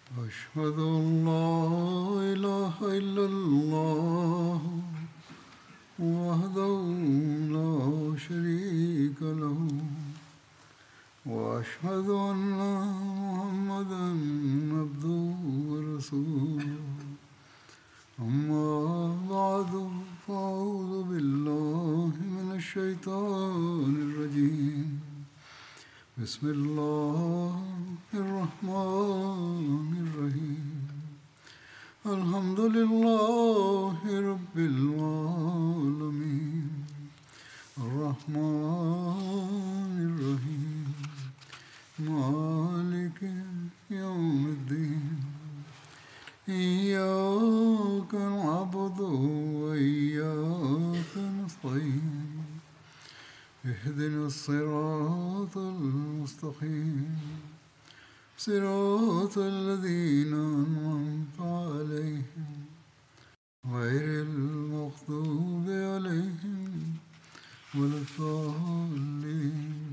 أشهد أن لا إله إلا الله وحده لا شريك له وأشهد أن محمدا عبده ورسوله أما بعد فأعوذ بالله من الشيطان الرجيم بسم الله الرحمن الرحيم الحمد لله رب العالمين الرحمن الرحيم مالك يوم الدين إياك نعبد وإياك نستعين اهدنا الصراط المستقيم صراط الذين أنعمت عليهم غير المغضوب عليهم ولا الضالين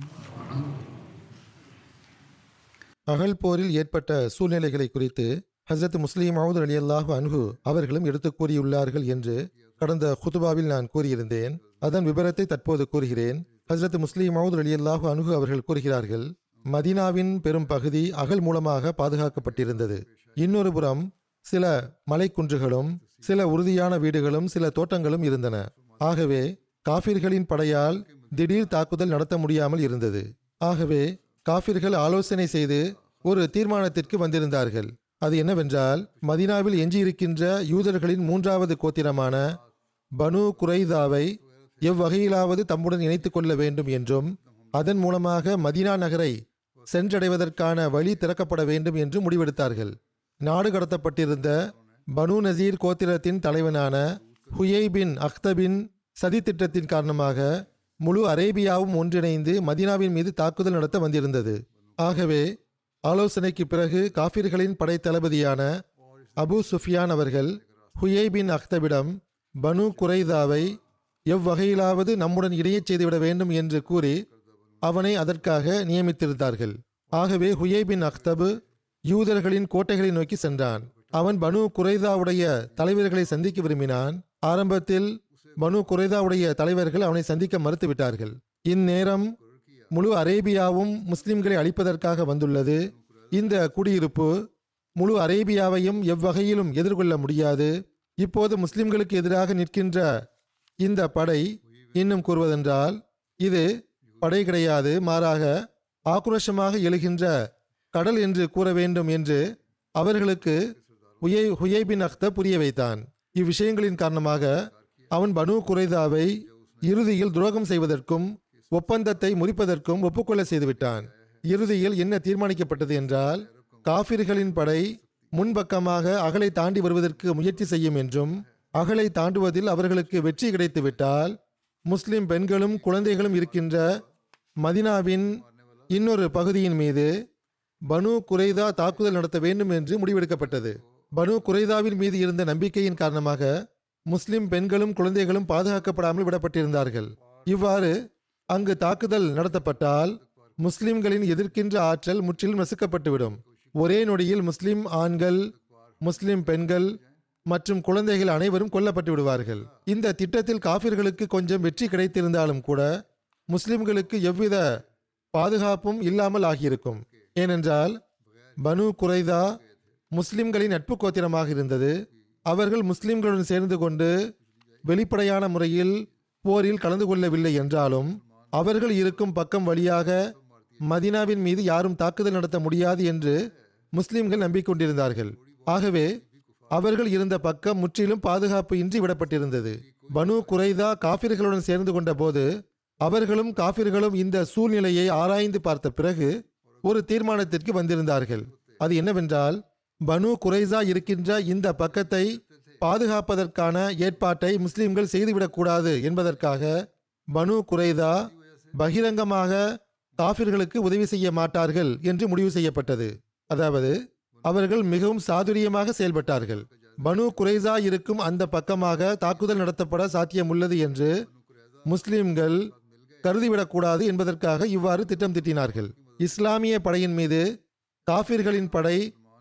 அகல் போரில் ஏற்பட்ட சூழ்நிலைகளை குறித்து ஹசரத் முஸ்லீம் மவுத் அலி அல்லாஹு அன்ஹு அவர்களும் எடுத்துக் கூறியுள்ளார்கள் என்று கடந்த குதுபாவில் நான் கூறியிருந்தேன் அதன் விபரத்தை தற்போது கூறுகிறேன் ஹசரத் முஸ்லீம் மவுத் அலி அல்லாஹு அன்ஹு அவர்கள் கூறுகிறார்கள் மதீனாவின் பெரும் பகுதி அகல் மூலமாக பாதுகாக்கப்பட்டிருந்தது இன்னொரு புறம் சில மலைக்குன்றுகளும் சில உறுதியான வீடுகளும் சில தோட்டங்களும் இருந்தன ஆகவே காஃபிர்களின் படையால் திடீர் தாக்குதல் நடத்த முடியாமல் இருந்தது ஆகவே காஃபிர்கள் ஆலோசனை செய்து ஒரு தீர்மானத்திற்கு வந்திருந்தார்கள் அது என்னவென்றால் மதினாவில் எஞ்சியிருக்கின்ற யூதர்களின் மூன்றாவது கோத்திரமான பனு குரைதாவை எவ்வகையிலாவது தம்முடன் இணைத்துக் கொள்ள வேண்டும் என்றும் அதன் மூலமாக மதினா நகரை சென்றடைவதற்கான வழி திறக்கப்பட வேண்டும் என்று முடிவெடுத்தார்கள் நாடு கடத்தப்பட்டிருந்த பனு நசீர் கோத்திரத்தின் தலைவனான ஹுயை பின் அக்தபின் சதித்திட்டத்தின் காரணமாக முழு அரேபியாவும் ஒன்றிணைந்து மதீனாவின் மீது தாக்குதல் நடத்த வந்திருந்தது ஆகவே ஆலோசனைக்கு பிறகு காஃபிர்களின் படைத்தளபதியான அபு சுஃபியான் அவர்கள் ஹுயை பின் அக்தபிடம் பனு குரைதாவை எவ்வகையிலாவது நம்முடன் இடையச் செய்துவிட வேண்டும் என்று கூறி அவனை அதற்காக நியமித்திருந்தார்கள் ஆகவே ஹுயை பின் அக்தபு யூதர்களின் கோட்டைகளை நோக்கி சென்றான் அவன் பனு குரைதாவுடைய தலைவர்களை சந்திக்க விரும்பினான் ஆரம்பத்தில் பனு குரைதாவுடைய தலைவர்கள் அவனை சந்திக்க மறுத்துவிட்டார்கள் இந்நேரம் முழு அரேபியாவும் முஸ்லிம்களை அழிப்பதற்காக வந்துள்ளது இந்த குடியிருப்பு முழு அரேபியாவையும் எவ்வகையிலும் எதிர்கொள்ள முடியாது இப்போது முஸ்லிம்களுக்கு எதிராக நிற்கின்ற இந்த படை இன்னும் கூறுவதென்றால் இது படை கிடையாது மாறாக ஆக்ரோஷமாக எழுகின்ற கடல் என்று கூற வேண்டும் என்று அவர்களுக்கு ஹுயை ஹுயை பின் அக்த புரிய வைத்தான் இவ்விஷயங்களின் காரணமாக அவன் பனு குரைதாவை இறுதியில் துரோகம் செய்வதற்கும் ஒப்பந்தத்தை முறிப்பதற்கும் ஒப்புக்கொள்ள செய்துவிட்டான் இறுதியில் என்ன தீர்மானிக்கப்பட்டது என்றால் காபிர்களின் படை முன்பக்கமாக அகலை தாண்டி வருவதற்கு முயற்சி செய்யும் என்றும் அகலை தாண்டுவதில் அவர்களுக்கு வெற்றி கிடைத்துவிட்டால் முஸ்லிம் பெண்களும் குழந்தைகளும் இருக்கின்ற மதினாவின் இன்னொரு பகுதியின் மீது பனு குரைதா தாக்குதல் நடத்த வேண்டும் என்று முடிவெடுக்கப்பட்டது பனு குரைதாவின் மீது இருந்த நம்பிக்கையின் காரணமாக முஸ்லிம் பெண்களும் குழந்தைகளும் பாதுகாக்கப்படாமல் விடப்பட்டிருந்தார்கள் இவ்வாறு அங்கு தாக்குதல் நடத்தப்பட்டால் முஸ்லிம்களின் எதிர்க்கின்ற ஆற்றல் முற்றிலும் நசுக்கப்பட்டுவிடும் ஒரே நொடியில் முஸ்லிம் ஆண்கள் முஸ்லிம் பெண்கள் மற்றும் குழந்தைகள் அனைவரும் கொல்லப்பட்டு விடுவார்கள் இந்த திட்டத்தில் காபிர்களுக்கு கொஞ்சம் வெற்றி கிடைத்திருந்தாலும் கூட முஸ்லிம்களுக்கு எவ்வித பாதுகாப்பும் இல்லாமல் ஆகியிருக்கும் ஏனென்றால் பனு குரைதா முஸ்லிம்களின் நட்பு கோத்திரமாக இருந்தது அவர்கள் முஸ்லிம்களுடன் சேர்ந்து கொண்டு வெளிப்படையான முறையில் போரில் கலந்து கொள்ளவில்லை என்றாலும் அவர்கள் இருக்கும் பக்கம் வழியாக மதினாவின் மீது யாரும் தாக்குதல் நடத்த முடியாது என்று முஸ்லிம்கள் நம்பிக்கொண்டிருந்தார்கள் ஆகவே அவர்கள் இருந்த பக்கம் முற்றிலும் பாதுகாப்பு இன்றி விடப்பட்டிருந்தது பனு குரைதா காபிர்களுடன் சேர்ந்து கொண்ட போது அவர்களும் காபிர்களும் இந்த சூழ்நிலையை ஆராய்ந்து பார்த்த பிறகு ஒரு தீர்மானத்திற்கு வந்திருந்தார்கள் அது என்னவென்றால் பனு குரைசா இருக்கின்ற இந்த பக்கத்தை பாதுகாப்பதற்கான ஏற்பாட்டை முஸ்லிம்கள் செய்துவிடக்கூடாது என்பதற்காக பனு குரைதா பகிரங்கமாக காபிர்களுக்கு உதவி செய்ய மாட்டார்கள் என்று முடிவு செய்யப்பட்டது அதாவது அவர்கள் மிகவும் சாதுரியமாக செயல்பட்டார்கள் பனு குரைசா இருக்கும் அந்த பக்கமாக தாக்குதல் நடத்தப்பட சாத்தியம் உள்ளது என்று முஸ்லிம்கள் கருதிவிடக்கூடாது என்பதற்காக இவ்வாறு திட்டம் திட்டினார்கள் இஸ்லாமிய படையின் மீது காபிர்களின் படை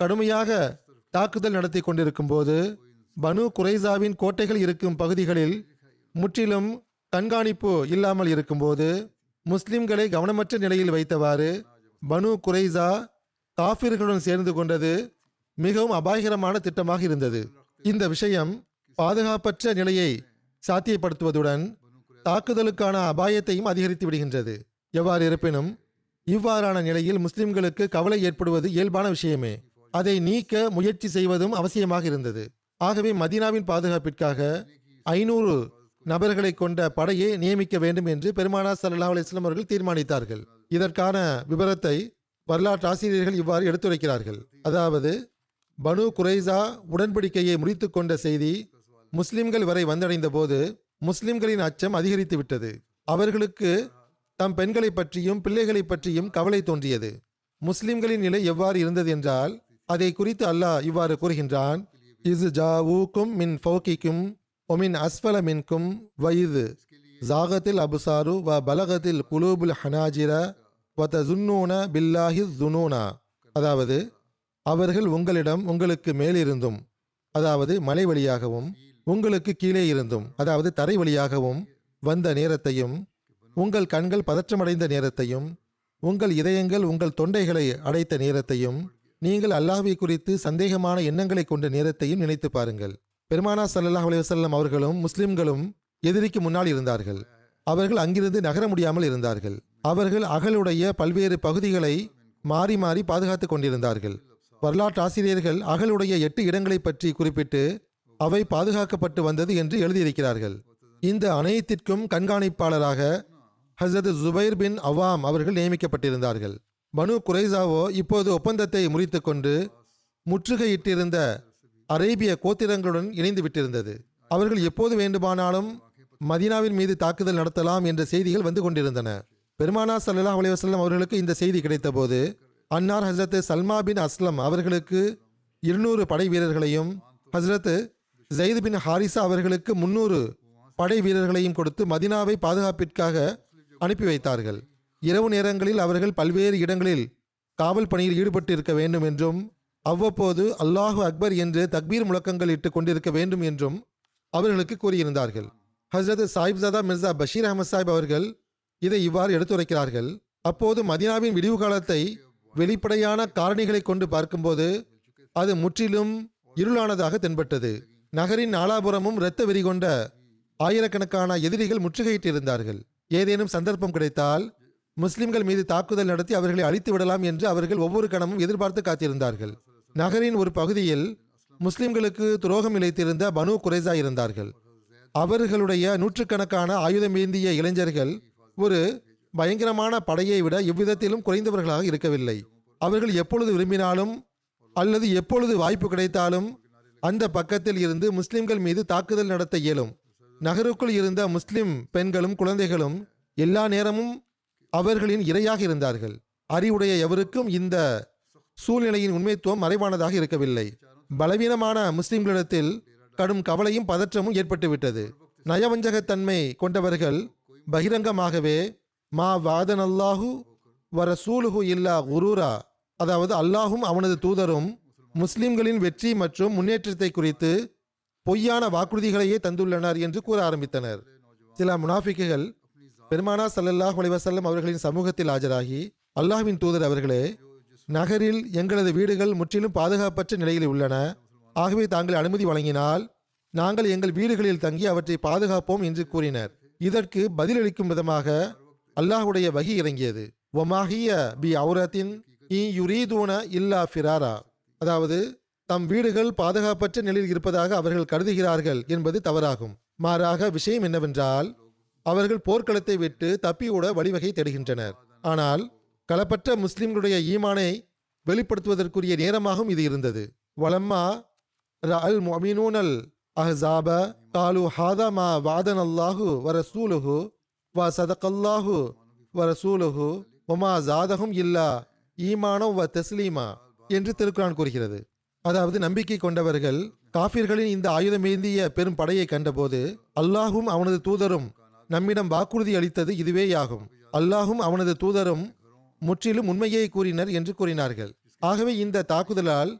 கடுமையாக தாக்குதல் நடத்தி கொண்டிருக்கும் போது பனு குரைசாவின் கோட்டைகள் இருக்கும் பகுதிகளில் முற்றிலும் கண்காணிப்பு இல்லாமல் இருக்கும்போது முஸ்லிம்களை கவனமற்ற நிலையில் வைத்தவாறு பனு குரைசா காஃபிர்களுடன் சேர்ந்து கொண்டது மிகவும் அபாயகரமான திட்டமாக இருந்தது இந்த விஷயம் பாதுகாப்பற்ற நிலையை சாத்தியப்படுத்துவதுடன் தாக்குதலுக்கான அபாயத்தையும் அதிகரித்து விடுகின்றது எவ்வாறு இருப்பினும் இவ்வாறான நிலையில் முஸ்லிம்களுக்கு கவலை ஏற்படுவது இயல்பான விஷயமே அதை நீக்க முயற்சி செய்வதும் அவசியமாக இருந்தது ஆகவே மதீனாவின் பாதுகாப்பிற்காக ஐநூறு நபர்களை கொண்ட படையை நியமிக்க வேண்டும் என்று பெருமானா சல்லா அலிஸ்லாம் அவர்கள் தீர்மானித்தார்கள் இதற்கான விவரத்தை வரலாற்று ஆசிரியர்கள் இவ்வாறு எடுத்துரைக்கிறார்கள் அதாவது பனு குரைசா உடன்படிக்கையை முறித்துக் கொண்ட செய்தி முஸ்லிம்கள் வரை வந்தடைந்த போது முஸ்லிம்களின் அச்சம் அதிகரித்து விட்டது அவர்களுக்கு தம் பெண்களை பற்றியும் பிள்ளைகளை பற்றியும் கவலை தோன்றியது முஸ்லிம்களின் நிலை எவ்வாறு இருந்தது என்றால் அதை குறித்து அல்லாஹ் இவ்வாறு கூறுகின்றான் இஸ் ஜாவூக்கும் மின் ஃபௌகிக்கும் ஒமின் அஸ்ஃபல மின்கும் வயது ஜாகத்தில் அபுசாரு வ பலகத்தில் குலூபுல் ஹனாஜிர வ தசுன்னூன பில்லாஹி ஜுனூனா அதாவது அவர்கள் உங்களிடம் உங்களுக்கு மேலிருந்தும் அதாவது மலை வழியாகவும் உங்களுக்கு கீழே இருந்தும் அதாவது தரை வழியாகவும் வந்த நேரத்தையும் உங்கள் கண்கள் பதற்றமடைந்த நேரத்தையும் உங்கள் இதயங்கள் உங்கள் தொண்டைகளை அடைத்த நேரத்தையும் நீங்கள் அல்லாஹ்வை குறித்து சந்தேகமான எண்ணங்களை கொண்ட நேரத்தையும் நினைத்து பாருங்கள் பெருமானா சல்லல்லாஹ் அலைஹி வஸல்லம் அவர்களும் முஸ்லிம்களும் எதிரிக்கு முன்னால் இருந்தார்கள் அவர்கள் அங்கிருந்து நகர முடியாமல் இருந்தார்கள் அவர்கள் அகலுடைய பல்வேறு பகுதிகளை மாறி மாறி பாதுகாத்துக் கொண்டிருந்தார்கள் வரலாற்று ஆசிரியர்கள் அகலுடைய எட்டு இடங்களை பற்றி குறிப்பிட்டு அவை பாதுகாக்கப்பட்டு வந்தது என்று எழுதியிருக்கிறார்கள் இந்த அனைத்திற்கும் கண்காணிப்பாளராக ஹசரத் ஜுபைர் பின் அவாம் அவர்கள் நியமிக்கப்பட்டிருந்தார்கள் பனு குரைசாவோ இப்போது ஒப்பந்தத்தை முறித்துக்கொண்டு முற்றுகையிட்டிருந்த அரேபிய கோத்திரங்களுடன் இணைந்து விட்டிருந்தது அவர்கள் எப்போது வேண்டுமானாலும் மதீனாவின் மீது தாக்குதல் நடத்தலாம் என்ற செய்திகள் வந்து கொண்டிருந்தன பெருமானா சல்லல்லாஹ் அலைஹி வஸல்லம் அவர்களுக்கு இந்த செய்தி கிடைத்தபோது அன்னார் ஹசரத் சல்மா பின் அஸ்லம் அவர்களுக்கு இருநூறு படை வீரர்களையும் ஹசரத் ஜெயித் பின் ஹாரிசா அவர்களுக்கு முன்னூறு படை வீரர்களையும் கொடுத்து மதினாவை பாதுகாப்பிற்காக அனுப்பி வைத்தார்கள் இரவு நேரங்களில் அவர்கள் பல்வேறு இடங்களில் காவல் பணியில் ஈடுபட்டு இருக்க வேண்டும் என்றும் அவ்வப்போது அல்லாஹு அக்பர் என்று தக்பீர் முழக்கங்கள் இட்டு கொண்டிருக்க வேண்டும் என்றும் அவர்களுக்கு கூறியிருந்தார்கள் ஹசரத் சாஹிப்சாதா மிர்சா பஷீர் அஹமத் சாஹிப் அவர்கள் இதை இவ்வாறு எடுத்துரைக்கிறார்கள் அப்போது மதினாவின் விடிவு காலத்தை வெளிப்படையான காரணிகளை கொண்டு பார்க்கும்போது அது முற்றிலும் இருளானதாக தென்பட்டது நகரின் நாலாபுரமும் இரத்த வெறி கொண்ட ஆயிரக்கணக்கான எதிரிகள் முற்றுகையிட்டிருந்தார்கள் ஏதேனும் சந்தர்ப்பம் கிடைத்தால் முஸ்லிம்கள் மீது தாக்குதல் நடத்தி அவர்களை அழித்து விடலாம் என்று அவர்கள் ஒவ்வொரு கணமும் எதிர்பார்த்து காத்திருந்தார்கள் நகரின் ஒரு பகுதியில் முஸ்லிம்களுக்கு துரோகம் இழைத்திருந்த பனு குரைசா இருந்தார்கள் அவர்களுடைய நூற்றுக்கணக்கான ஆயுதமேந்திய இளைஞர்கள் ஒரு பயங்கரமான படையை விட எவ்விதத்திலும் குறைந்தவர்களாக இருக்கவில்லை அவர்கள் எப்பொழுது விரும்பினாலும் அல்லது எப்பொழுது வாய்ப்பு கிடைத்தாலும் அந்த பக்கத்தில் இருந்து முஸ்லிம்கள் மீது தாக்குதல் நடத்த இயலும் நகருக்குள் இருந்த முஸ்லிம் பெண்களும் குழந்தைகளும் எல்லா நேரமும் அவர்களின் இரையாக இருந்தார்கள் அறிவுடைய எவருக்கும் இந்த சூழ்நிலையின் உண்மைத்துவம் மறைவானதாக இருக்கவில்லை பலவீனமான முஸ்லிம்களிடத்தில் கடும் கவலையும் பதற்றமும் ஏற்பட்டுவிட்டது நயவஞ்சகத்தன்மை கொண்டவர்கள் பகிரங்கமாகவே மா வாதன் அல்லாஹு வர சூலுகு இல்லா குரூரா அதாவது அல்லாஹும் அவனது தூதரும் முஸ்லிம்களின் வெற்றி மற்றும் முன்னேற்றத்தை குறித்து பொய்யான வாக்குறுதிகளையே தந்துள்ளனர் என்று கூற ஆரம்பித்தனர் சில முனாஃபிக்குகள் பெருமானா சல்லல்லாஹ் அலைவசல்லம் அவர்களின் சமூகத்தில் ஆஜராகி அல்லாஹ்வின் தூதர் அவர்களே நகரில் எங்களது வீடுகள் முற்றிலும் பாதுகாப்பற்ற நிலையில் உள்ளன ஆகவே தாங்கள் அனுமதி வழங்கினால் நாங்கள் எங்கள் வீடுகளில் தங்கி அவற்றை பாதுகாப்போம் என்று கூறினர் இதற்கு பதிலளிக்கும் விதமாக அல்லாஹ்வுடைய வகி இறங்கியது ஒமாகிய பி அவுரத்தின் இ யுரீதூன இல்லா ஃபிராரா அதாவது தம் வீடுகள் பாதுகாப்பற்ற நிலையில் இருப்பதாக அவர்கள் கருதுகிறார்கள் என்பது தவறாகும் மாறாக விஷயம் என்னவென்றால் அவர்கள் போர்க்களத்தை விட்டு தப்பியோட வழிவகை தேடுகின்றனர் ஆனால் களப்பற்ற முஸ்லிம்களுடைய ஈமானை வெளிப்படுத்துவதற்குரிய நேரமாகவும் இது இருந்தது வலம்மா ரஅல் முஅமினூனல் அஹ்ஸாப காலு ஹாதா மா வாதன் அல்லாஹு வ ரசூலுஹு வ சதகல்லாஹு வ ரசூலுஹு ஒமா ஜாதகும் இல்லா ஈமானோ வ தஸ்லீமா என்று திருக்குரான் கூறுகிறது அதாவது நம்பிக்கை கொண்டவர்கள் காஃபிர்களின் இந்த ஆயுதமேந்திய பெரும் படையை கண்டபோது அல்லாஹும் அவனது தூதரும் நம்மிடம் வாக்குறுதி அளித்தது இதுவேயாகும் அல்லாஹும் அவனது தூதரும் முற்றிலும் உண்மையை கூறினர் என்று கூறினார்கள் ஆகவே இந்த தாக்குதலால்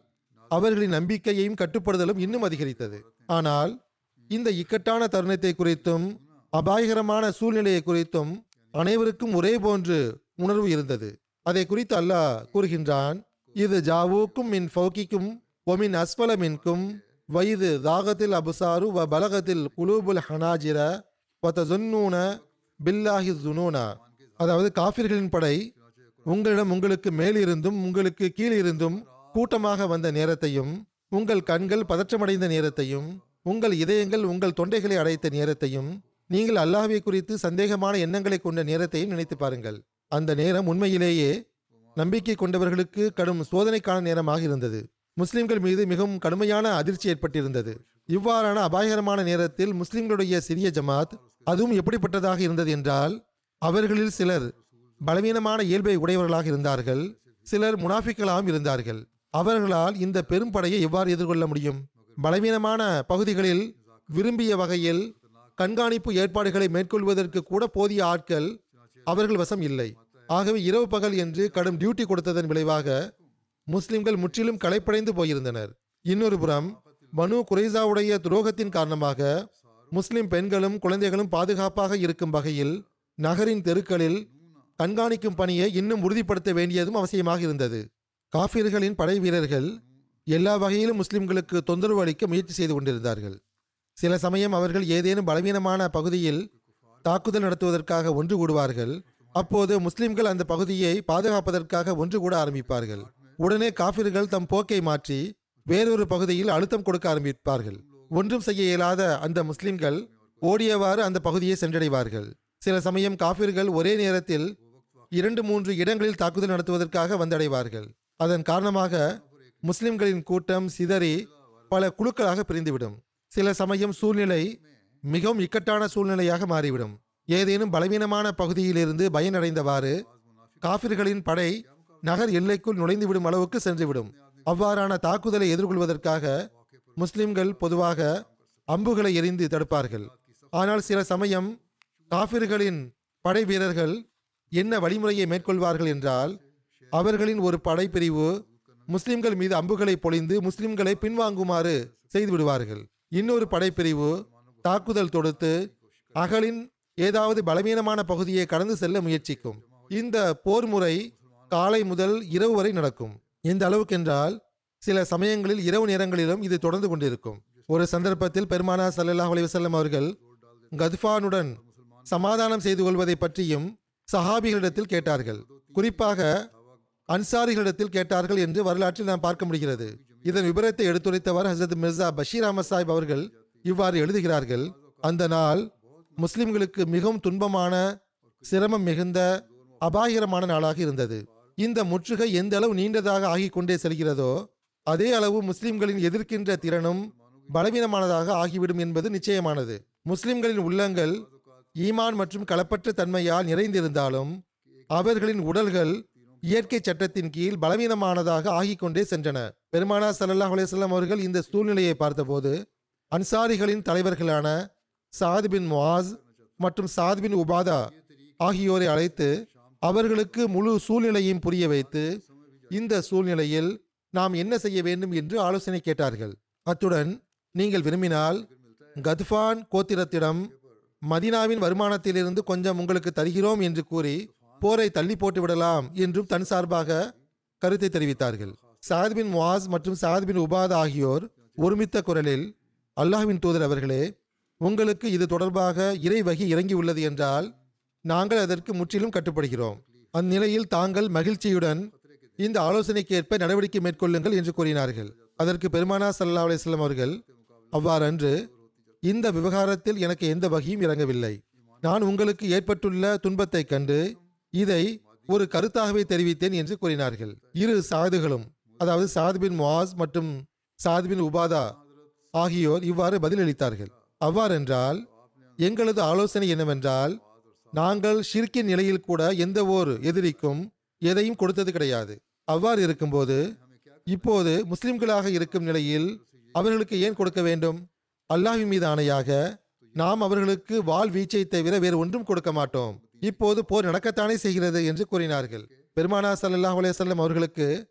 அவர்களின் நம்பிக்கையையும் கட்டுப்படுதலும் இன்னும் அதிகரித்தது ஆனால் இந்த இக்கட்டான தருணத்தை குறித்தும் அபாயகரமான சூழ்நிலையை குறித்தும் அனைவருக்கும் ஒரே போன்று உணர்வு இருந்தது அதை குறித்து அல்லாஹ் கூறுகின்றான் இது ஜாவூக்கும் மின் ஃபௌகிக்கும் ஒமின் அஸ்வல மின்கும் வயது தாகத்தில் அபுசாரு வ பலகத்தில் குலூபுல் ஹனாஜிர வத்தசுன்னூன பில்லாஹி துனூனா அதாவது காஃபிர்களின் படை உங்களிடம் உங்களுக்கு மேலிருந்தும் உங்களுக்கு கீழிருந்தும் கூட்டமாக வந்த நேரத்தையும் உங்கள் கண்கள் பதற்றமடைந்த நேரத்தையும் உங்கள் இதயங்கள் உங்கள் தொண்டைகளை அடைத்த நேரத்தையும் நீங்கள் அல்லாஹ்வை குறித்து சந்தேகமான எண்ணங்களை கொண்ட நேரத்தையும் நினைத்து பாருங்கள் அந்த நேரம் உண்மையிலேயே நம்பிக்கை கொண்டவர்களுக்கு கடும் சோதனைக்கான நேரமாக இருந்தது முஸ்லிம்கள் மீது மிகவும் கடுமையான அதிர்ச்சி ஏற்பட்டிருந்தது இவ்வாறான அபாயகரமான நேரத்தில் முஸ்லிம்களுடைய சிறிய ஜமாத் அதுவும் எப்படிப்பட்டதாக இருந்தது என்றால் அவர்களில் சிலர் பலவீனமான இயல்பை உடையவர்களாக இருந்தார்கள் சிலர் முனாஃபிக்களாகவும் இருந்தார்கள் அவர்களால் இந்த பெரும் படையை எவ்வாறு எதிர்கொள்ள முடியும் பலவீனமான பகுதிகளில் விரும்பிய வகையில் கண்காணிப்பு ஏற்பாடுகளை மேற்கொள்வதற்கு கூட போதிய ஆட்கள் அவர்கள் வசம் இல்லை ஆகவே இரவு பகல் என்று கடும் டியூட்டி கொடுத்ததன் விளைவாக முஸ்லிம்கள் முற்றிலும் களைப்படைந்து போயிருந்தனர் இன்னொரு புறம் பனு குறைசாவுடைய துரோகத்தின் காரணமாக முஸ்லிம் பெண்களும் குழந்தைகளும் பாதுகாப்பாக இருக்கும் வகையில் நகரின் தெருக்களில் கண்காணிக்கும் பணியை இன்னும் உறுதிப்படுத்த வேண்டியதும் அவசியமாக இருந்தது காஃபிர்களின் படை வீரர்கள் எல்லா வகையிலும் முஸ்லிம்களுக்கு தொந்தரவு அளிக்க முயற்சி செய்து கொண்டிருந்தார்கள் சில சமயம் அவர்கள் ஏதேனும் பலவீனமான பகுதியில் தாக்குதல் நடத்துவதற்காக ஒன்று கூடுவார்கள் அப்போது முஸ்லிம்கள் அந்த பகுதியை பாதுகாப்பதற்காக ஒன்று கூட ஆரம்பிப்பார்கள் உடனே காஃபிர்கள் தம் போக்கை மாற்றி வேறொரு பகுதியில் அழுத்தம் கொடுக்க ஆரம்பிப்பார்கள் ஒன்றும் செய்ய இயலாத அந்த முஸ்லிம்கள் ஓடியவாறு அந்த பகுதியை சென்றடைவார்கள் சில சமயம் காஃபிர்கள் ஒரே நேரத்தில் இரண்டு மூன்று இடங்களில் தாக்குதல் நடத்துவதற்காக வந்தடைவார்கள் அதன் காரணமாக முஸ்லிம்களின் கூட்டம் சிதறி பல குழுக்களாக பிரிந்துவிடும் சில சமயம் சூழ்நிலை மிகவும் இக்கட்டான சூழ்நிலையாக மாறிவிடும் ஏதேனும் பலவீனமான பகுதியிலிருந்து பயனடைந்தவாறு காஃபிர்களின் படை நகர் எல்லைக்குள் நுழைந்துவிடும் அளவுக்கு சென்றுவிடும் அவ்வாறான தாக்குதலை எதிர்கொள்வதற்காக முஸ்லிம்கள் பொதுவாக அம்புகளை எறிந்து தடுப்பார்கள் ஆனால் சில சமயம் காஃபிர்களின் படை வீரர்கள் என்ன வழிமுறையை மேற்கொள்வார்கள் என்றால் அவர்களின் ஒரு படைப்பிரிவு முஸ்லிம்கள் மீது அம்புகளை பொழிந்து முஸ்லிம்களை பின்வாங்குமாறு செய்து விடுவார்கள் இன்னொரு படைப்பிரிவு தாக்குதல் தொடுத்து அகலின் ஏதாவது பலவீனமான பகுதியை கடந்து செல்ல முயற்சிக்கும் இந்த போர் முறை காலை முதல் இரவு வரை நடக்கும் எந்த அளவுக்கென்றால் சில சமயங்களில் இரவு நேரங்களிலும் இது தொடர்ந்து கொண்டிருக்கும் ஒரு சந்தர்ப்பத்தில் பெருமானா ஸல்லல்லாஹு அலைஹி வஸல்லம் அவர்கள் கத்ஃபானுடன் சமாதானம் செய்து கொள்வதை பற்றியும் சஹாபிகளிடத்தில் கேட்டார்கள் குறிப்பாக அன்சாரிகளிடத்தில் கேட்டார்கள் என்று வரலாற்றில் நாம் பார்க்க முடிகிறது இதன் விபரத்தை எடுத்துரைத்தவர் ஹசரத் மிர்சா பஷீர் அஹமத் சாஹிப் அவர்கள் இவ்வாறு எழுதுகிறார்கள் அந்த நாள் முஸ்லிம்களுக்கு மிகவும் துன்பமான சிரமம் மிகுந்த அபாயகரமான நாளாக இருந்தது இந்த முற்றுகை எந்த அளவு நீண்டதாக ஆகிக் கொண்டே செல்கிறதோ அதே அளவு முஸ்லிம்களின் எதிர்க்கின்ற திறனும் பலவீனமானதாக ஆகிவிடும் என்பது நிச்சயமானது முஸ்லிம்களின் உள்ளங்கள் ஈமான் மற்றும் களப்பற்ற தன்மையால் நிறைந்திருந்தாலும் அவர்களின் உடல்கள் இயற்கை சட்டத்தின் கீழ் பலவீனமானதாக ஆகிக் கொண்டே சென்றன பெருமானா ஸல்லல்லாஹு அலைஹி வஸல்லம் அவர்கள் இந்த சூழ்நிலையை பார்த்தபோது அன்சாரிகளின் தலைவர்களான சாத் பின் முஆஸ் மற்றும் சாத் பின் உபாதா ஆகியோரை அழைத்து அவர்களுக்கு முழு சூழ்நிலையையும் புரிய வைத்து இந்த சூழ்நிலையில் நாம் என்ன செய்ய வேண்டும் என்று ஆலோசனை கேட்டார்கள் அத்துடன் நீங்கள் விரும்பினால் கத்ஃபான் கோத்திரத்திடம் மதினாவின் வருமானத்திலிருந்து கொஞ்சம் உங்களுக்கு தருகிறோம் என்று கூறி போரை தள்ளி போட்டு விடலாம் என்றும் தன் சார்பாக கருத்தை தெரிவித்தார்கள் சாத் பின் முவாஸ் மற்றும் சாத் பின் உபாத் ஆகியோர் ஒருமித்த குரலில் அல்லாஹ்வின் தூதர் அவர்களே உங்களுக்கு இது தொடர்பாக இறை வகி இறங்கியுள்ளது என்றால் நாங்கள் அதற்கு முற்றிலும் கட்டுப்படுகிறோம் அந்நிலையில் தாங்கள் மகிழ்ச்சியுடன் இந்த ஆலோசனைக்கேற்ப நடவடிக்கை மேற்கொள்ளுங்கள் என்று கூறினார்கள் அதற்கு பெருமானா சல்லா அலிஸ்லாம் அவர்கள் அவ்வாறன்று இந்த விவகாரத்தில் எனக்கு எந்த வகையும் இறங்கவில்லை நான் உங்களுக்கு ஏற்பட்டுள்ள துன்பத்தைக் கண்டு இதை ஒரு கருத்தாகவே தெரிவித்தேன் என்று கூறினார்கள் இரு சாதுகளும் அதாவது சாத் பின் முவாஸ் மற்றும் சாத் பின் உபாதா ஆகியோர் இவ்வாறு பதிலளித்தார்கள் அவ்வாறென்றால் எங்களது ஆலோசனை என்னவென்றால் நாங்கள் ஷிர்கின் நிலையில் கூட எந்த ஓர் எதிரிக்கும் எதையும் கொடுத்தது கிடையாது அவ்வாறு இருக்கும்போது இப்போது முஸ்லிம்களாக இருக்கும் நிலையில் அவர்களுக்கு ஏன் கொடுக்க வேண்டும் அல்லாஹ்வின் மீது ஆணையாக நாம் அவர்களுக்கு வாள் வீச்சை தவிர வேறு ஒன்றும் கொடுக்க மாட்டோம் இப்போது போர் நடக்கத்தானே செய்கிறது என்று கூறினார்கள் பெருமானா ஸல்லல்லாஹு அலைஹி வஸல்லம் அவர்களுக்கு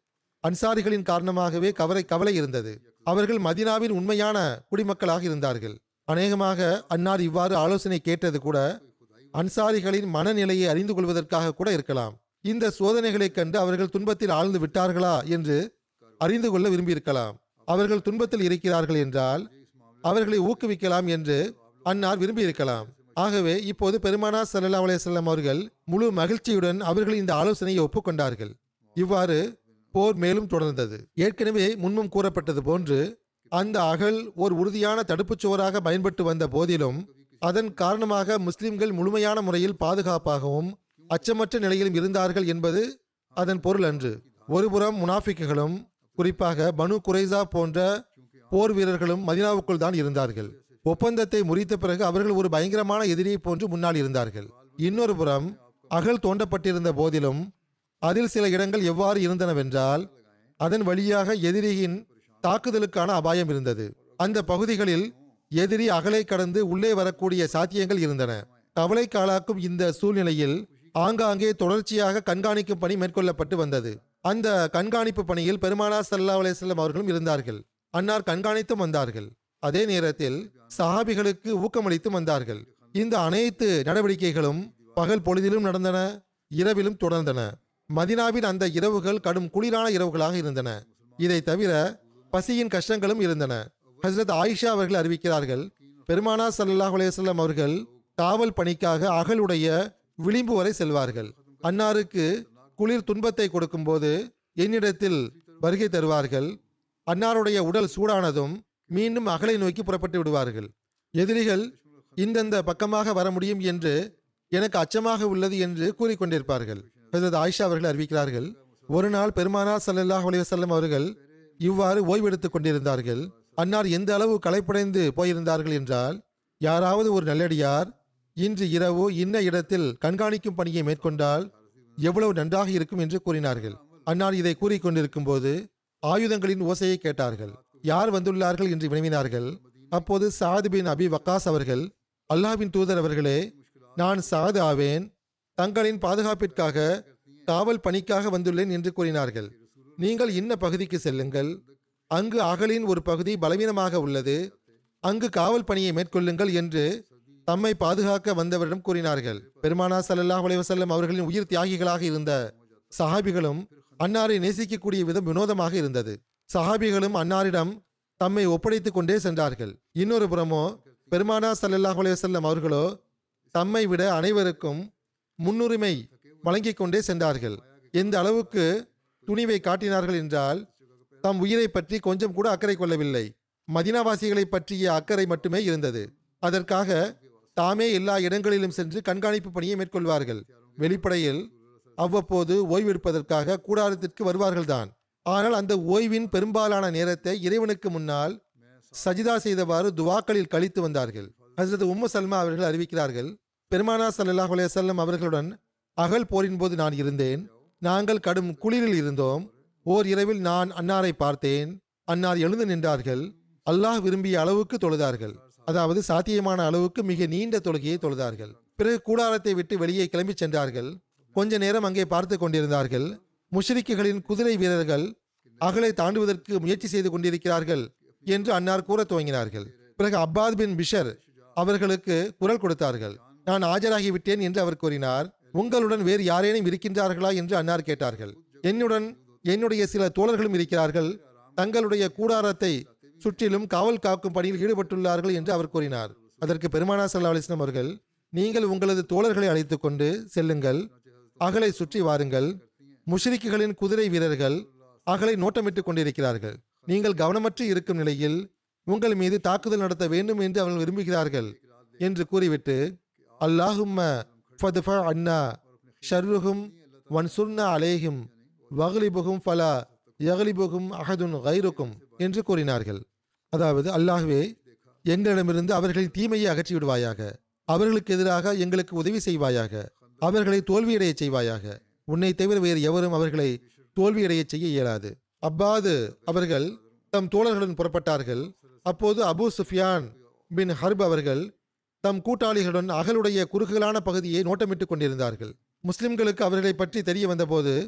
அன்சாரிகளின் காரணமாகவே கவலை கவலை இருந்தது அவர்கள் மதினாவின் உண்மையான குடிமக்களாக இருந்தார்கள் அநேகமாக அன்னார் இவ்வாறு ஆலோசனை கேட்டது கூட அன்சாரிகளின் மனநிலையை அறிந்து கொள்வதற்காக கூட இருக்கலாம் இந்த சோதனைகளைக் கண்டு அவர்கள் துன்பத்தில் ஆழ்ந்து விட்டார்களா என்று அறிந்து கொள்ள விரும்பியிருக்கலாம் அவர்கள் துன்பத்தில் இருக்கிறார்கள் என்றால் அவர்களை ஊக்குவிக்கலாம் என்று அன்னார் விரும்பியிருக்கலாம் ஆகவே இப்போது பெருமானா சல்லா அலையம் அவர்கள் முழு மகிழ்ச்சியுடன் அவர்கள் இந்த ஆலோசனையை ஒப்புக்கொண்டார்கள் இவ்வாறு போர் மேலும் தொடர்ந்தது ஏற்கனவே முன்னும் கூறப்பட்டது போன்று அந்த அகல் ஓர் உறுதியான தடுப்புச் சுவராக பயன்பட்டு வந்த போதிலும் அதன் காரணமாக முஸ்லிம்கள் முழுமையான முறையில் பாதுகாப்பாகவும் அச்சமற்ற நிலையிலும் இருந்தார்கள் என்பது அதன் பொருள் அன்று ஒருபுறம் முனாஃபிக்குகளும் குறிப்பாக பனு குரைசா போன்ற போர் வீரர்களும் மதினாவுக்குள் தான் இருந்தார்கள் ஒப்பந்தத்தை முறித்த பிறகு அவர்கள் ஒரு பயங்கரமான எதிரியை போன்று முன்னால் இருந்தார்கள் இன்னொரு புறம் அகல் தோண்டப்பட்டிருந்த போதிலும் அதில் சில இடங்கள் எவ்வாறு இருந்தனவென்றால் அதன் வழியாக எதிரியின் தாக்குதலுக்கான அபாயம் இருந்தது அந்த பகுதிகளில் எதிரி அகலை கடந்து உள்ளே வரக்கூடிய சாத்தியங்கள் இருந்தன கவலை காலாக்கும் இந்த சூழ்நிலையில் ஆங்காங்கே தொடர்ச்சியாக கண்காணிக்கும் பணி மேற்கொள்ளப்பட்டு வந்தது அந்த கண்காணிப்பு பணியில் பெருமானா சல்லா அலிஸ்லாம் அவர்களும் இருந்தார்கள் அன்னார் கண்காணித்தும் வந்தார்கள் அதே நேரத்தில் சஹாபிகளுக்கு ஊக்கமளித்தும் வந்தார்கள் இந்த அனைத்து நடவடிக்கைகளும் பகல் பொழுதிலும் நடந்தன இரவிலும் தொடர்ந்தன மதினாவின் அந்த இரவுகள் கடும் குளிரான இரவுகளாக இருந்தன இதை தவிர பசியின் கஷ்டங்களும் இருந்தன ஹசரத் ஆயிஷா அவர்கள் அறிவிக்கிறார்கள் பெருமானா சல்லாஹ் அலையம் அவர்கள் காவல் பணிக்காக அகலுடைய விளிம்பு வரை செல்வார்கள் அன்னாருக்கு குளிர் துன்பத்தை கொடுக்கும்போது என்னிடத்தில் வருகை தருவார்கள் அன்னாருடைய உடல் சூடானதும் மீண்டும் அகலை நோக்கி புறப்பட்டு விடுவார்கள் எதிரிகள் இந்தந்த பக்கமாக வர முடியும் என்று எனக்கு அச்சமாக உள்ளது என்று கூறிக்கொண்டிருப்பார்கள் ஹசரத் ஆயிஷா அவர்கள் அறிவிக்கிறார்கள் ஒரு நாள் பெருமானார் சல்லல்லாஹ் அலைவசல்லம் அவர்கள் இவ்வாறு ஓய்வெடுத்துக் கொண்டிருந்தார்கள் அன்னார் எந்த அளவு களைப்படைந்து போயிருந்தார்கள் என்றால் யாராவது ஒரு நல்லடியார் இன்று இரவு இன்ன இடத்தில் கண்காணிக்கும் பணியை மேற்கொண்டால் எவ்வளவு நன்றாக இருக்கும் என்று கூறினார்கள் அன்னார் இதை கூறிக்கொண்டிருக்கும் போது ஆயுதங்களின் ஓசையை கேட்டார்கள் யார் வந்துள்ளார்கள் என்று வினவினார்கள் அப்போது சாது பின் அபி வக்காஸ் அவர்கள் அல்லாஹ்வின் தூதர் அவர்களே நான் சாது ஆவேன் தங்களின் பாதுகாப்பிற்காக காவல் பணிக்காக வந்துள்ளேன் என்று கூறினார்கள் நீங்கள் இன்ன பகுதிக்கு செல்லுங்கள் அங்கு அகலின் ஒரு பகுதி பலவீனமாக உள்ளது அங்கு காவல் பணியை மேற்கொள்ளுங்கள் என்று தம்மை பாதுகாக்க வந்தவரிடம் கூறினார்கள் பெருமானா சல்லல்லாஹ் அலைவசல்லம் அவர்களின் உயிர் தியாகிகளாக இருந்த சஹாபிகளும் அன்னாரை நேசிக்கக்கூடிய விதம் வினோதமாக இருந்தது சஹாபிகளும் அன்னாரிடம் தம்மை ஒப்படைத்துக் கொண்டே சென்றார்கள் இன்னொரு புறமோ பெருமானா சல்லல்லாஹ் அலைவசல்லம் அவர்களோ தம்மை விட அனைவருக்கும் முன்னுரிமை வழங்கிக் கொண்டே சென்றார்கள் எந்த அளவுக்கு துணிவை காட்டினார்கள் என்றால் தம் உயிரை பற்றி கொஞ்சம் கூட அக்கறை கொள்ளவில்லை மதினாவாசிகளை பற்றிய அக்கறை மட்டுமே இருந்தது அதற்காக தாமே எல்லா இடங்களிலும் சென்று கண்காணிப்பு பணியை மேற்கொள்வார்கள் வெளிப்படையில் அவ்வப்போது ஓய்வெடுப்பதற்காக கூடாரத்திற்கு வருவார்கள்தான் ஆனால் அந்த ஓய்வின் பெரும்பாலான நேரத்தை இறைவனுக்கு முன்னால் சஜிதா செய்தவாறு துவாக்களில் கழித்து வந்தார்கள் ஹசரத் உம்மு சல்மா அவர்கள் அறிவிக்கிறார்கள் பெருமானா சல்லாஹ் அலையம் அவர்களுடன் அகல் போரின் போது நான் இருந்தேன் நாங்கள் கடும் குளிரில் இருந்தோம் ஓர் இரவில் நான் அன்னாரை பார்த்தேன் அன்னார் எழுந்து நின்றார்கள் அல்லாஹ் விரும்பிய அளவுக்கு தொழுதார்கள் அதாவது சாத்தியமான அளவுக்கு மிக நீண்ட தொழுகையை தொழுதார்கள் பிறகு கூடாரத்தை விட்டு வெளியே கிளம்பி சென்றார்கள் கொஞ்ச நேரம் அங்கே பார்த்து கொண்டிருந்தார்கள் முஷ்ரிக்குகளின் குதிரை வீரர்கள் அகலை தாண்டுவதற்கு முயற்சி செய்து கொண்டிருக்கிறார்கள் என்று அன்னார் கூற துவங்கினார்கள் பிறகு அப்பாத் பின் பிஷர் அவர்களுக்கு குரல் கொடுத்தார்கள் நான் ஆஜராகிவிட்டேன் என்று அவர் கூறினார் உங்களுடன் வேறு யாரேனும் இருக்கின்றார்களா என்று அன்னார் கேட்டார்கள் என்னுடன் என்னுடைய சில தோழர்களும் இருக்கிறார்கள் தங்களுடைய கூடாரத்தை சுற்றிலும் காவல் காக்கும் பணியில் ஈடுபட்டுள்ளார்கள் என்று அவர் கூறினார் அதற்கு பெருமானா சல்லா அலிஸ்லாம் அவர்கள் நீங்கள் உங்களது தோழர்களை அழைத்துக் கொண்டு செல்லுங்கள் அகலை சுற்றி வாருங்கள் முஷ்ரிக்குகளின் குதிரை வீரர்கள் அகலை நோட்டமிட்டுக் கொண்டிருக்கிறார்கள் நீங்கள் கவனமற்று இருக்கும் நிலையில் உங்கள் மீது தாக்குதல் நடத்த வேண்டும் என்று அவர்கள் விரும்புகிறார்கள் என்று கூறிவிட்டு அல்லாஹும்ம ஃபதுஃபா அன்னா ஷர்ருஹும் வன்சுர்னா அலேஹிம் வகலிபுகும் ஃபலா யகலிபுகும் அஹதுன் கைருக்கும் என்று கூறினார்கள் அதாவது அல்லாஹ்வே எங்களிடமிருந்து அவர்களின் தீமையை அகற்றி விடுவாயாக அவர்களுக்கு எதிராக எங்களுக்கு உதவி செய்வாயாக அவர்களை தோல்வியடைய செய்வாயாக உன்னை தவிர வேறு எவரும் அவர்களை தோல்வியடைய செய்ய இயலாது அப்பாது அவர்கள் தம் தோழர்களுடன் புறப்பட்டார்கள் அப்போது அபூ சுஃபியான் பின் ஹர்ப் அவர்கள் தம் கூட்டாளிகளுடன் அகலுடைய குறுகலான பகுதியை நோட்டமிட்டுக் கொண்டிருந்தார்கள் முஸ்லிம்களுக்கு அவர்களை பற்றி தெரிய வந்தபோது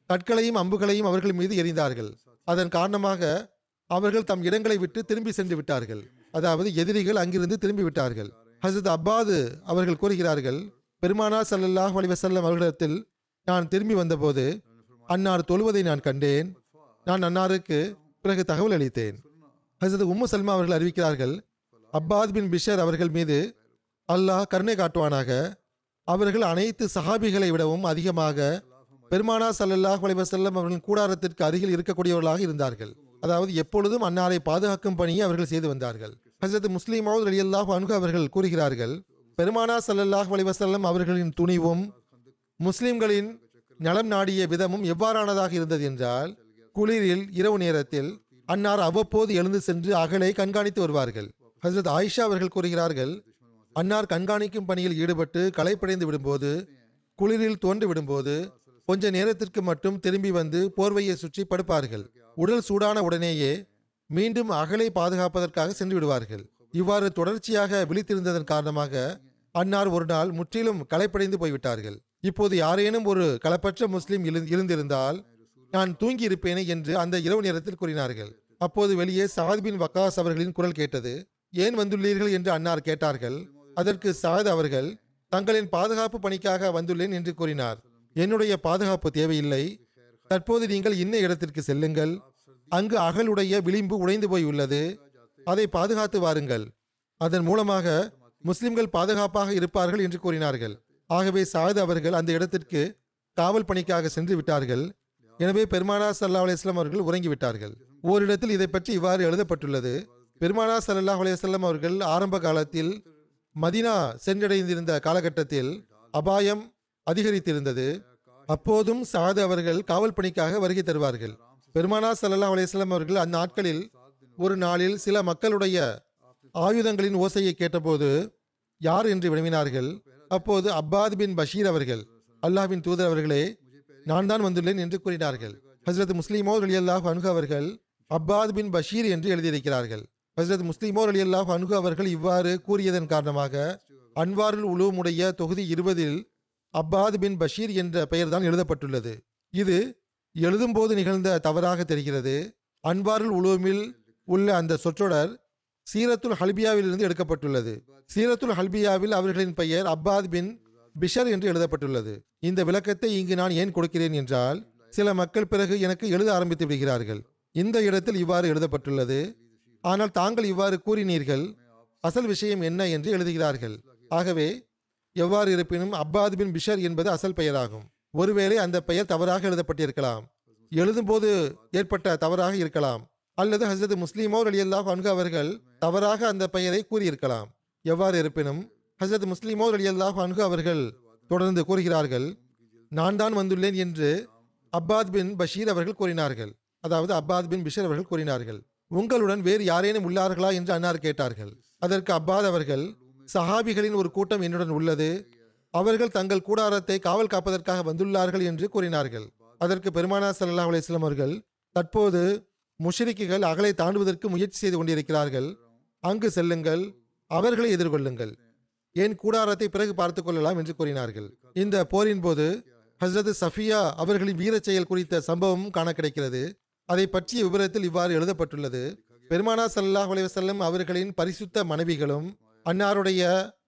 கற்களையும் அம்புகளையும் அவர்கள் மீது எறிந்தார்கள் அதன் காரணமாக அவர்கள் தம் இடங்களை விட்டு திரும்பி சென்று விட்டார்கள் அதாவது எதிரிகள் அங்கிருந்து திரும்பி விட்டார்கள் ஹசரத் அப்பாது அவர்கள் கூறுகிறார்கள் பெருமானா ஸல்லல்லாஹு அலைஹி வஸல்லம் அவர்களிடத்தில் நான் திரும்பி வந்தபோது அன்னார் தொழுவதை நான் கண்டேன் நான் அன்னாருக்கு பிறகு தகவல் அளித்தேன் ஹசரத் உம்மு சல்மா அவர்கள் அறிவிக்கிறார்கள் அப்பாத் பின் பிஷர் அவர்கள் மீது அல்லாஹ் கருணை காட்டுவானாக அவர்கள் அனைத்து சஹாபிகளை விடவும் அதிகமாக பெருமானா ஸல்லல்லாஹு அலைஹி வஸல்லம் அவர்களின் கூடாரத்திற்கு அருகில் இருக்கக்கூடியவர்களாக இருந்தார்கள் அதாவது எப்பொழுதும் அன்னாரை பாதுகாக்கும் பணியை அவர்கள் செய்து வந்தார்கள் ஹசரத் முஸ்லீம் மவுத் ரலியல்லாஹு அன்ஹு அவர்கள் கூறுகிறார்கள் பெருமானா ஸல்லல்லாஹு அலைஹி வஸல்லம் அவர்களின் துணிவும் முஸ்லிம்களின் நலம் நாடிய விதமும் எவ்வாறானதாக இருந்தது என்றால் குளிரில் இரவு நேரத்தில் அன்னார் அவ்வப்போது எழுந்து சென்று அகலை கண்காணித்து வருவார்கள் ஹசரத் ஆயிஷா அவர்கள் கூறுகிறார்கள் அன்னார் கண்காணிக்கும் பணியில் ஈடுபட்டு களைப்படைந்து விடும்போது குளிரில் தோன்றி விடும்போது கொஞ்ச நேரத்திற்கு மட்டும் திரும்பி வந்து போர்வையை சுற்றி படுப்பார்கள் உடல் சூடான உடனேயே மீண்டும் அகலை பாதுகாப்பதற்காக சென்று விடுவார்கள் இவ்வாறு தொடர்ச்சியாக விழித்திருந்ததன் காரணமாக அன்னார் ஒரு நாள் முற்றிலும் களைப்படைந்து போய்விட்டார்கள் இப்போது யாரேனும் ஒரு களப்பற்ற முஸ்லிம் இரு- இருந்திருந்தால் நான் தூங்கி இருப்பேனே என்று அந்த இரவு நேரத்தில் கூறினார்கள் அப்போது வெளியே சாத் பின் வக்காஸ் அவர்களின் குரல் கேட்டது ஏன் வந்துள்ளீர்கள் என்று அன்னார் கேட்டார்கள் அதற்கு சாத் அவர்கள் தங்களின் பாதுகாப்பு பணிக்காக வந்துள்ளேன் என்று கூறினார் என்னுடைய பாதுகாப்பு தேவையில்லை தற்போது நீங்கள் இன்ன இடத்திற்கு செல்லுங்கள் அங்கு அகலுடைய விளிம்பு உடைந்து போய் உள்ளது அதை பாதுகாத்து வாருங்கள் அதன் மூலமாக முஸ்லிம்கள் பாதுகாப்பாக இருப்பார்கள் என்று கூறினார்கள் ஆகவே சாத் அவர்கள் அந்த இடத்திற்கு காவல் பணிக்காக சென்று விட்டார்கள் எனவே பெருமானா சல்லா அலிஸ்லாம் அவர்கள் உறங்கிவிட்டார்கள் ஓரிடத்தில் இதை பற்றி இவ்வாறு எழுதப்பட்டுள்ளது பெருமானா சல்லல்லாஹு அலைஹி வஸல்லம் அவர்கள் ஆரம்ப காலத்தில் மதினா சென்றடைந்திருந்த காலகட்டத்தில் அபாயம் அதிகரித்திருந்தது அப்போதும் சாது அவர்கள் காவல் பணிக்காக வருகை தருவார்கள் பெருமானா சல்லல்லாஹு அலைஹி வஸல்லம் அவர்கள் அந்த நாட்களில் ஒரு நாளில் சில மக்களுடைய ஆயுதங்களின் ஓசையை கேட்டபோது யார் என்று வினவினார்கள் அப்போது அப்பாத் பின் பஷீர் அவர்கள் அல்லாஹ்வின் தூதர் அவர்களே நான் தான் வந்துள்ளேன் என்று கூறினார்கள் ஹஸ்ரத் முஸ்லிமோ அலியல்லாஹு அனுகு அவர்கள் அப்பாத் பின் பஷீர் என்று எழுதியிருக்கிறார்கள் ஹஸ்ரத் முஸ்லிமோ அலியல்லாஹு அனுகு அவர்கள் இவ்வாறு கூறியதன் காரணமாக அன்வாருல் உலூமுடைய தொகுதி இருபதில் அப்பாத் பின் பஷீர் என்ற பெயர்தான் எழுதப்பட்டுள்ளது இது எழுதும்போது நிகழ்ந்த தவறாக தெரிகிறது அன்வாருல் உலூமில் உள்ள அந்த சொற்றொடர் சீரத்துல் ஹல்பியாவிலிருந்து எடுக்கப்பட்டுள்ளது சீரத்துல் ஹல்பியாவில் அவர்களின் பெயர் அப்பாத் பின் பிஷர் என்று எழுதப்பட்டுள்ளது இந்த விளக்கத்தை இங்கு நான் ஏன் கொடுக்கிறேன் என்றால் சில மக்கள் பிறகு எனக்கு எழுத ஆரம்பித்து விடுகிறார்கள் இந்த இடத்தில் இவ்வாறு எழுதப்பட்டுள்ளது ஆனால் தாங்கள் இவ்வாறு கூறினீர்கள் அசல் விஷயம் என்ன என்று எழுதுகிறார்கள் ஆகவே எவ்வாறு இருப்பினும் அப்பாத் பின் பிஷர் என்பது அசல் பெயராகும் ஒருவேளை அந்த பெயர் தவறாக எழுதப்பட்டிருக்கலாம் எழுதும்போது ஏற்பட்ட தவறாக இருக்கலாம் அல்லது ஹசரத் முஸ்லிமோ அலியல்லாஹ் அன்கு அவர்கள் தவறாக அந்த பெயரை கூறியிருக்கலாம் எவ்வாறு இருப்பினும் ஹசரத் முஸ்லிமோ அலியல்லாஹ் அன்கு அவர்கள் தொடர்ந்து கூறுகிறார்கள் நான் தான் வந்துள்ளேன் என்று அப்பாத் பின் பஷீர் அவர்கள் கூறினார்கள் அதாவது அப்பாத் பின் பிஷர் அவர்கள் கூறினார்கள் உங்களுடன் வேறு யாரேனும் உள்ளார்களா என்று அன்னார் கேட்டார்கள் அதற்கு அப்பாத் அவர்கள் சஹாபிகளின் ஒரு கூட்டம் என்னுடன் உள்ளது அவர்கள் தங்கள் கூடாரத்தை காவல் காப்பதற்காக வந்துள்ளார்கள் என்று கூறினார்கள் அதற்கு பெருமானா ஸல்லல்லாஹு அலைஹி வஸல்லம் அவர்கள் தற்போது முஷ்ரிக்குகள் அகலை தாண்டுவதற்கு முயற்சி செய்து கொண்டிருக்கிறார்கள் அங்கு செல்லுங்கள் அவர்களை எதிர்கொள்ளுங்கள் என் கூடாரத்தை பிறகு பார்த்துக் கொள்ளலாம் என்று கூறினார்கள் இந்த போரின் போது ஹஸ்ரத் சஃபியா அவர்களின் வீரச் செயல் குறித்த சம்பவம் காண கிடைக்கிறது அதை பற்றிய விவரத்தில் இவ்வாறு எழுதப்பட்டுள்ளது பெருமானா ஸல்லல்லாஹு அலைஹி வஸல்லம் அவர்களின் பரிசுத்த மனைவிகளும் அன்னாருடைய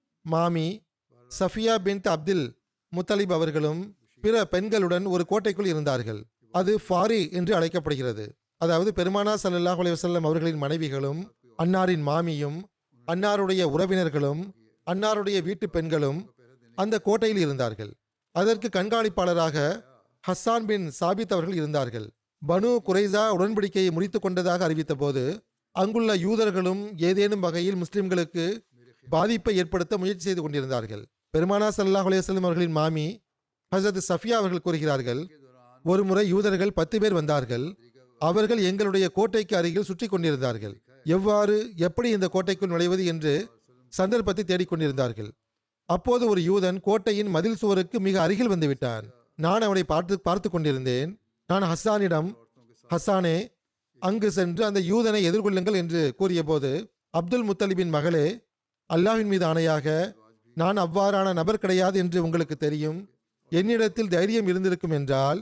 மாமி சஃபியா பின்த் அப்துல் முத்தலிப் அவர்களும் பிற பெண்களுடன் ஒரு கோட்டைக்குள் இருந்தார்கள் அது ஃபாரி என்று அழைக்கப்படுகிறது அதாவது பெருமானா ஸல்லல்லாஹு அலைஹி வஸல்லம் அவர்களின் மனைவிகளும் அன்னாரின் மாமியும் அன்னாருடைய உறவினர்களும் அன்னாருடைய வீட்டு பெண்களும் அந்த கோட்டையில் இருந்தார்கள் அதற்கு கண்காணிப்பாளராக ஹஸ்ஸான் பின் சாபித் அவர்கள் இருந்தார்கள் பனு குரைசா உடன்படிக்கையை முறித்து கொண்டதாக அறிவித்தபோது அங்குள்ள யூதர்களும் ஏதேனும் வகையில் முஸ்லிம்களுக்கு பாதிப்பை ஏற்படுத்த முயற்சி செய்து கொண்டிருந்தார்கள் பெருமானா ஸல்லல்லாஹு அலைஹி வஸல்லம் அவர்களின் மாமி ஹசரத் சஃபியா அவர்கள் கூறுகிறார்கள் ஒரு முறை யூதர்கள் பத்து பேர் வந்தார்கள் அவர்கள் எங்களுடைய கோட்டைக்கு அருகில் சுற்றி கொண்டிருந்தார்கள் எவ்வாறு எப்படி இந்த கோட்டைக்குள் நுழைவது என்று சந்தர்ப்பத்தை தேடிக்கொண்டிருந்தார்கள் அப்போது ஒரு யூதன் கோட்டையின் மதில் சுவருக்கு மிக அருகில் வந்து விட்டான் நான் அவனை பார்த்து பார்த்து கொண்டிருந்தேன் நான் ஹஸ்ஸானிடம் ஹஸ்ஸானே அங்கு சென்று அந்த யூதனை எதிர்கொள்ளுங்கள் என்று கூறியபோது அப்துல் முத்தலிபின் மகளே அல்லாஹ்வின் மீது ஆணையாக நான் அவ்வாறான நபர் கிடையாது என்று உங்களுக்கு தெரியும் என்னிடத்தில் தைரியம் இருந்திருக்கும் என்றால்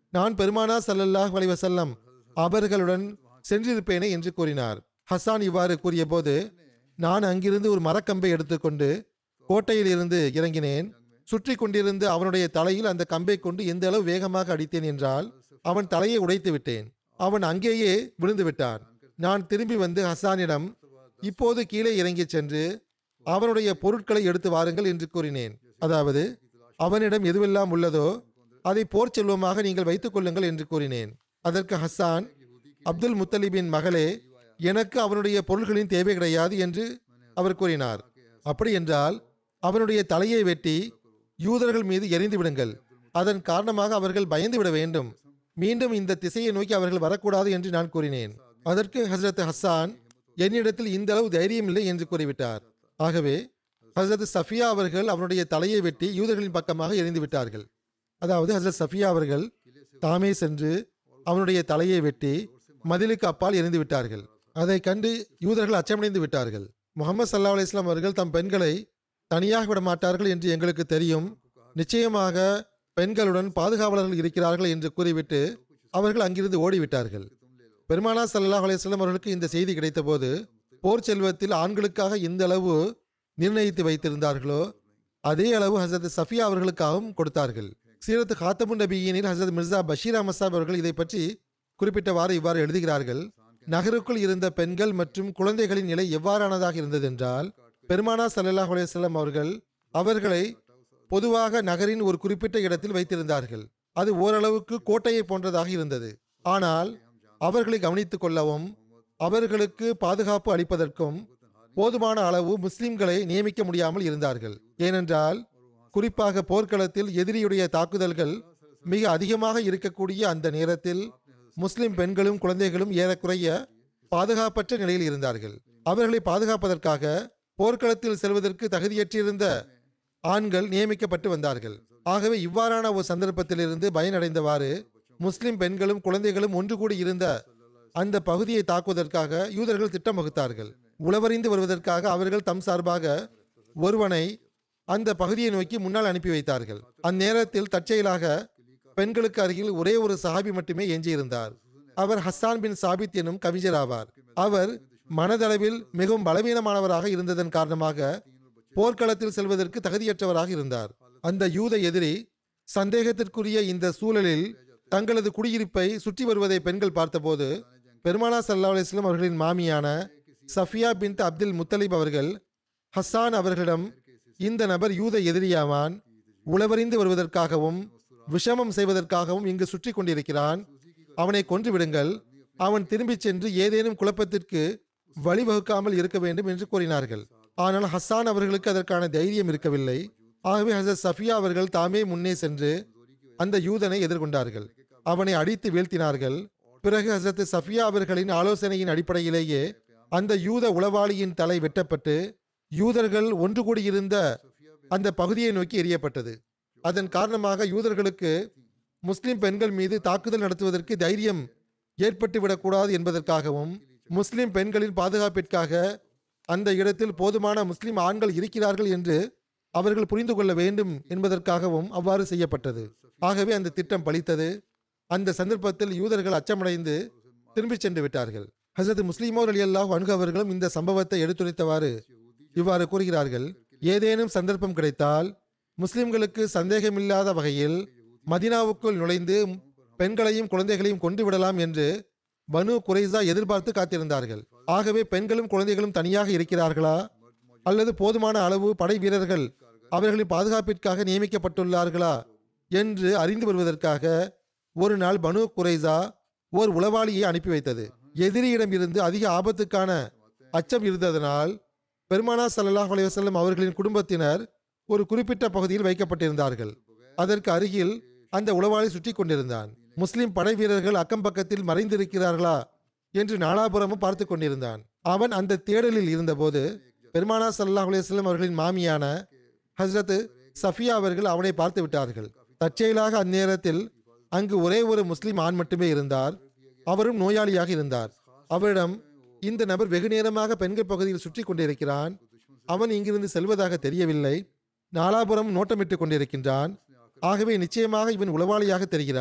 நான் பெருமானா ஸல்லல்லாஹு அலைஹி வஸல்லம் அவர்களுடன் சென்றிருப்பேனே என்று கூறினார் ஹசான் இவ்வாறு கூறியபோது நான் அங்கிருந்து ஒரு மரக்கம்பை எடுத்துக்கொண்டு கோட்டையில் இருந்து இறங்கினேன் சுற்றி கொண்டிருந்து அவனுடைய தலையில் அந்த கம்பை கொண்டு எந்த அளவு வேகமாக அடித்தேன் என்றால் அவன் தலையை உடைத்து விட்டேன் அவன் அங்கேயே விழுந்து விட்டான் நான் திரும்பி வந்து ஹசானிடம் இப்போது கீழே இறங்கிச் சென்று அவனுடைய பொருட்களை எடுத்து வாருங்கள் என்று கூறினேன் அதாவது அவனிடம் எதுவெல்லாம் உள்ளதோ அதை போர் செல்வமாக நீங்கள் வைத்துக் கொள்ளுங்கள் என்று கூறினேன் அதற்கு ஹஸ்ஸான் அப்துல் முத்தலிபின் மகளே எனக்கு அவனுடைய பொருள்களின் தேவை கிடையாது என்று அவர் கூறினார் அப்படி என்றால் அவனுடைய தலையை வெட்டி யூதர்கள் மீது எரிந்து விடுங்கள் அதன் காரணமாக அவர்கள் பயந்து விட வேண்டும் மீண்டும் இந்த திசையை நோக்கி அவர்கள் வரக்கூடாது என்று நான் கூறினேன் அதற்கு ஹசரத் ஹஸ்ஸான் என்னிடத்தில் இந்த அளவு தைரியம் இல்லை என்று கூறிவிட்டார் ஆகவே ஹசரத் சஃபியா அவர்கள் அவனுடைய தலையை வெட்டி யூதர்களின் பக்கமாக எரிந்து விட்டார்கள் அதாவது ஹசரத் சஃபியா அவர்கள் தாமே சென்று அவனுடைய தலையை வெட்டி மதிலுக்கு அப்பால் எரிந்து விட்டார்கள் அதை கண்டு யூதர்கள் அச்சமடைந்து விட்டார்கள் முகமது சல்லா அலிஸ்லாம் அவர்கள் தம் பெண்களை தனியாக விட மாட்டார்கள் என்று எங்களுக்கு தெரியும் நிச்சயமாக பெண்களுடன் பாதுகாவலர்கள் இருக்கிறார்கள் என்று கூறிவிட்டு அவர்கள் அங்கிருந்து ஓடிவிட்டார்கள் பெருமானா சல்லாஹ் அலையம் அவர்களுக்கு இந்த செய்தி கிடைத்தபோது போர் செல்வத்தில் ஆண்களுக்காக இந்த அளவு நிர்ணயித்து வைத்திருந்தார்களோ அதே அளவு ஹசரத் சஃபியா அவர்களுக்காகவும் கொடுத்தார்கள் சீரத் ஹாத்தமுன் நபியினில் ஹசரத் மிர்சா பஷீர் அஹமசாப் அவர்கள் இதை பற்றி குறிப்பிட்டவாறு இவ்வாறு எழுதுகிறார்கள் நகருக்குள் இருந்த பெண்கள் மற்றும் குழந்தைகளின் நிலை எவ்வாறானதாக இருந்ததென்றால் பெருமானா சல்லல்லாஹ் அலையம் அவர்கள் அவர்களை பொதுவாக நகரின் ஒரு குறிப்பிட்ட இடத்தில் வைத்திருந்தார்கள் அது ஓரளவுக்கு கோட்டையை போன்றதாக இருந்தது ஆனால் அவர்களை கவனித்துக் கொள்ளவும் அவர்களுக்கு பாதுகாப்பு அளிப்பதற்கும் போதுமான அளவு முஸ்லிம்களை நியமிக்க முடியாமல் இருந்தார்கள் ஏனென்றால் குறிப்பாக போர்க்களத்தில் எதிரியுடைய தாக்குதல்கள் மிக அதிகமாக இருக்கக்கூடிய அந்த நேரத்தில் முஸ்லிம் பெண்களும் குழந்தைகளும் ஏறக்குறைய பாதுகாப்பற்ற நிலையில் இருந்தார்கள் அவர்களை பாதுகாப்பதற்காக போர்க்களத்தில் செல்வதற்கு தகுதியற்றிருந்த ஆண்கள் நியமிக்கப்பட்டு வந்தார்கள் ஆகவே இவ்வாறான ஒரு சந்தர்ப்பத்திலிருந்து பயனடைந்தவாறு முஸ்லிம் பெண்களும் குழந்தைகளும் ஒன்று கூடி இருந்த அந்த பகுதியை தாக்குவதற்காக யூதர்கள் திட்டம் வகுத்தார்கள் உளவறிந்து வருவதற்காக அவர்கள் தம் சார்பாக ஒருவனை அந்த பகுதியை நோக்கி முன்னால் அனுப்பி வைத்தார்கள் அந்நேரத்தில் தற்செயலாக பெண்களுக்கு அருகில் ஒரே ஒரு சஹாபி மட்டுமே எஞ்சியிருந்தார் அவர் ஹஸ்ஸான் பின் சாபித் எனும் கவிஞர் ஆவார் அவர் மனதளவில் மிகவும் பலவீனமானவராக இருந்ததன் காரணமாக போர்க்களத்தில் செல்வதற்கு தகுதியற்றவராக இருந்தார் அந்த யூத எதிரி சந்தேகத்திற்குரிய இந்த சூழலில் தங்களது குடியிருப்பை சுற்றி வருவதை பெண்கள் பார்த்தபோது பெருமானா சல்லா அலிஸ்லாம் அவர்களின் மாமியான சஃபியா பின் அப்துல் முத்தலிப் அவர்கள் ஹஸ்ஸான் அவர்களிடம் இந்த நபர் யூத எதிரியாவான் உளவறிந்து வருவதற்காகவும் விஷமம் செய்வதற்காகவும் இங்கு சுற்றி கொண்டிருக்கிறான் அவனை கொன்று விடுங்கள் அவன் திரும்பிச் சென்று ஏதேனும் குழப்பத்திற்கு வழிவகுக்காமல் இருக்க வேண்டும் என்று கூறினார்கள் ஆனால் ஹஸ்ஸான் அவர்களுக்கு அதற்கான தைரியம் இருக்கவில்லை ஆகவே ஹசரத் சஃபியா அவர்கள் தாமே முன்னே சென்று அந்த யூதனை எதிர்கொண்டார்கள் அவனை அடித்து வீழ்த்தினார்கள் பிறகு ஹசரத் சஃபியா அவர்களின் ஆலோசனையின் அடிப்படையிலேயே அந்த யூத உளவாளியின் தலை வெட்டப்பட்டு யூதர்கள் ஒன்று கூடியிருந்த அந்த பகுதியை நோக்கி எரியப்பட்டது அதன் காரணமாக யூதர்களுக்கு முஸ்லிம் பெண்கள் மீது தாக்குதல் நடத்துவதற்கு தைரியம் ஏற்பட்டுவிடக்கூடாது என்பதற்காகவும் முஸ்லிம் பெண்களின் பாதுகாப்பிற்காக அந்த இடத்தில் போதுமான முஸ்லிம் ஆண்கள் இருக்கிறார்கள் என்று அவர்கள் புரிந்து கொள்ள வேண்டும் என்பதற்காகவும் அவ்வாறு செய்யப்பட்டது ஆகவே அந்த திட்டம் பலித்தது அந்த சந்தர்ப்பத்தில் யூதர்கள் அச்சமடைந்து திரும்பிச் சென்று விட்டார்கள் ஹசரத் முஸ்லிமோர் அலி அல்லாஹ் அணுகு அவர்களும் இந்த சம்பவத்தை எடுத்துரைத்தவாறு இவ்வாறு கூறுகிறார்கள் ஏதேனும் சந்தர்ப்பம் கிடைத்தால் முஸ்லிம்களுக்கு சந்தேகமில்லாத வகையில் மதினாவுக்குள் நுழைந்து பெண்களையும் குழந்தைகளையும் கொண்டு விடலாம் என்று பனு குறைசா எதிர்பார்த்து காத்திருந்தார்கள் ஆகவே பெண்களும் குழந்தைகளும் தனியாக இருக்கிறார்களா அல்லது போதுமான அளவு படை வீரர்கள் அவர்களின் பாதுகாப்பிற்காக நியமிக்கப்பட்டுள்ளார்களா என்று அறிந்து வருவதற்காக ஒரு நாள் பனு குறைசா ஓர் உளவாளியை அனுப்பி வைத்தது எதிரியிடம் இருந்து அதிக ஆபத்துக்கான அச்சம் இருந்ததனால் பெருமானா சல்லல்லாஹ் அலைவசல்லம் அவர்களின் குடும்பத்தினர் ஒரு குறிப்பிட்ட பகுதியில் வைக்கப்பட்டிருந்தார்கள் அதற்கு அருகில் அந்த உளவாளி சுற்றி கொண்டிருந்தான் முஸ்லிம் படை வீரர்கள் அக்கம் பக்கத்தில் மறைந்திருக்கிறார்களா என்று நாலாபுரமும் பார்த்து கொண்டிருந்தான் அவன் அந்த தேடலில் இருந்தபோது பெருமானா சல்லாஹ் அலையம் அவர்களின் மாமியான ஹஸ்ரத் சஃபியா அவர்கள் அவனை பார்த்து விட்டார்கள் தற்செயலாக அந்நேரத்தில் அங்கு ஒரே ஒரு முஸ்லிம் ஆண் மட்டுமே இருந்தார் அவரும் நோயாளியாக இருந்தார் அவரிடம் இந்த நபர் வெகு நேரமாக பெண்கள் பகுதியில் சுற்றி கொண்டிருக்கிறான் அவன் இங்கிருந்து செல்வதாக தெரியவில்லை நாலாபுரம் நோட்டமிட்டுக் கொண்டிருக்கின்றான் ஆகவே நிச்சயமாக இவன் உளவாளியாக தெரிகிறான்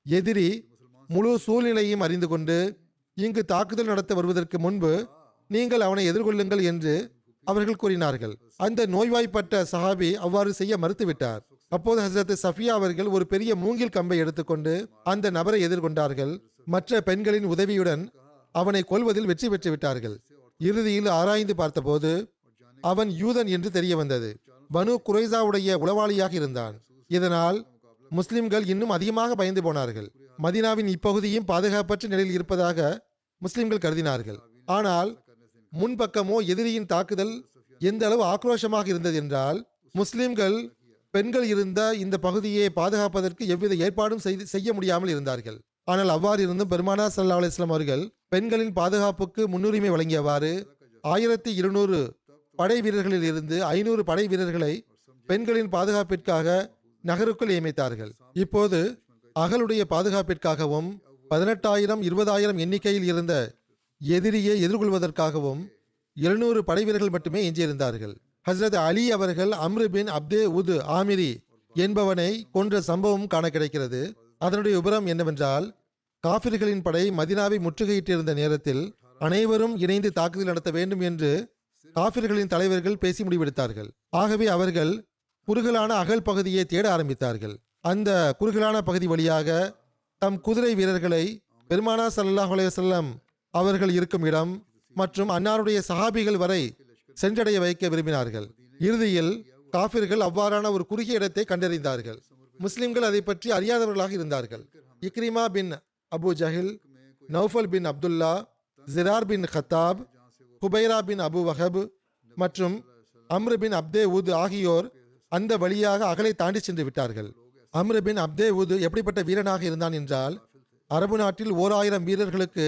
எதிரி முழு சூழ்நிலையும் அறிந்து கொண்டு இங்கு தாக்குதல் நடத்த வருவதற்கு முன்பு நீங்கள் அவனை எதிர்கொள்ளுங்கள் என்று அவர்கள் கூறினார்கள் அந்த நோய்வாய்ப்பட்ட சஹாபி அவ்வாறு செய்ய மறுத்துவிட்டார் அப்போது ஹசரத் சஃபியா அவர்கள் ஒரு பெரிய மூங்கில் கம்பை எடுத்துக்கொண்டு அந்த நபரை எதிர்கொண்டார்கள் மற்ற பெண்களின் உதவியுடன் அவனை கொல்வதில் வெற்றி பெற்று விட்டார்கள் இறுதியில் ஆராய்ந்து பார்த்தபோது அவன் யூதன் என்று தெரிய வந்தது பனு குறைசாவுடைய உளவாளியாக இருந்தான் இதனால் முஸ்லிம்கள் இன்னும் அதிகமாக பயந்து போனார்கள் மதீனாவின் இப்பகுதியும் பாதுகாப்பற்ற நிலையில் இருப்பதாக முஸ்லிம்கள் கருதினார்கள் ஆனால் முன்பக்கமோ எதிரியின் தாக்குதல் எந்த அளவு ஆக்ரோஷமாக இருந்தது என்றால் முஸ்லிம்கள் பெண்கள் இருந்த இந்த பகுதியை பாதுகாப்பதற்கு எவ்வித ஏற்பாடும் செய்து செய்ய முடியாமல் இருந்தார்கள் ஆனால் அவ்வாறு இருந்தும் பெருமானா சல்லா அலிஸ்லாம் அவர்கள் பெண்களின் பாதுகாப்புக்கு முன்னுரிமை வழங்கியவாறு ஆயிரத்தி இருநூறு படை வீரர்களில் இருந்து ஐநூறு படை வீரர்களை பெண்களின் பாதுகாப்பிற்காக நகருக்குள் நியமித்தார்கள் இப்போது அகலுடைய பாதுகாப்பிற்காகவும் பதினெட்டாயிரம் இருபதாயிரம் எண்ணிக்கையில் இருந்த எதிரியை எதிர்கொள்வதற்காகவும் எழுநூறு படை வீரர்கள் மட்டுமே எஞ்சியிருந்தார்கள் ஹஸ்ரத் அலி அவர்கள் அம்ரு பின் அப்தே உது ஆமிரி என்பவனை கொன்ற சம்பவம் காண கிடைக்கிறது அதனுடைய விபரம் என்னவென்றால் காபிர்களின் படை மதினாவை முற்றுகையிட்டிருந்த நேரத்தில் அனைவரும் இணைந்து தாக்குதல் நடத்த வேண்டும் என்று காபிர்களின் தலைவர்கள் பேசி முடிவெடுத்தார்கள் ஆகவே அவர்கள் குறுகலான அகல் பகுதியை தேட ஆரம்பித்தார்கள் அந்த குறுகலான பகுதி வழியாக தம் குதிரை வீரர்களை பெருமானா ஸல்லல்லாஹு அலைஹி வஸல்லம் அவர்கள் இருக்கும் இடம் மற்றும் அன்னாருடைய சஹாபிகள் வரை சென்றடைய வைக்க விரும்பினார்கள் இறுதியில் காபிர்கள் அவ்வாறான ஒரு குறுகிய இடத்தை கண்டறிந்தார்கள் முஸ்லிம்கள் அதை பற்றி அறியாதவர்களாக இருந்தார்கள் இக்ரிமா பின் அபு ஜஹில் நௌஃபல் பின் அப்துல்லா ஜிரார் பின் கத்தாப் ஹுபைரா பின் அபு வஹப் மற்றும் அம்ரு பின் அப்தே உத் ஆகியோர் அந்த வழியாக அகலை தாண்டி சென்று விட்டார்கள் அம்ரு பின் அப்தே உத் எப்படிப்பட்ட வீரனாக இருந்தான் என்றால் அரபு நாட்டில் ஓர் ஆயிரம் வீரர்களுக்கு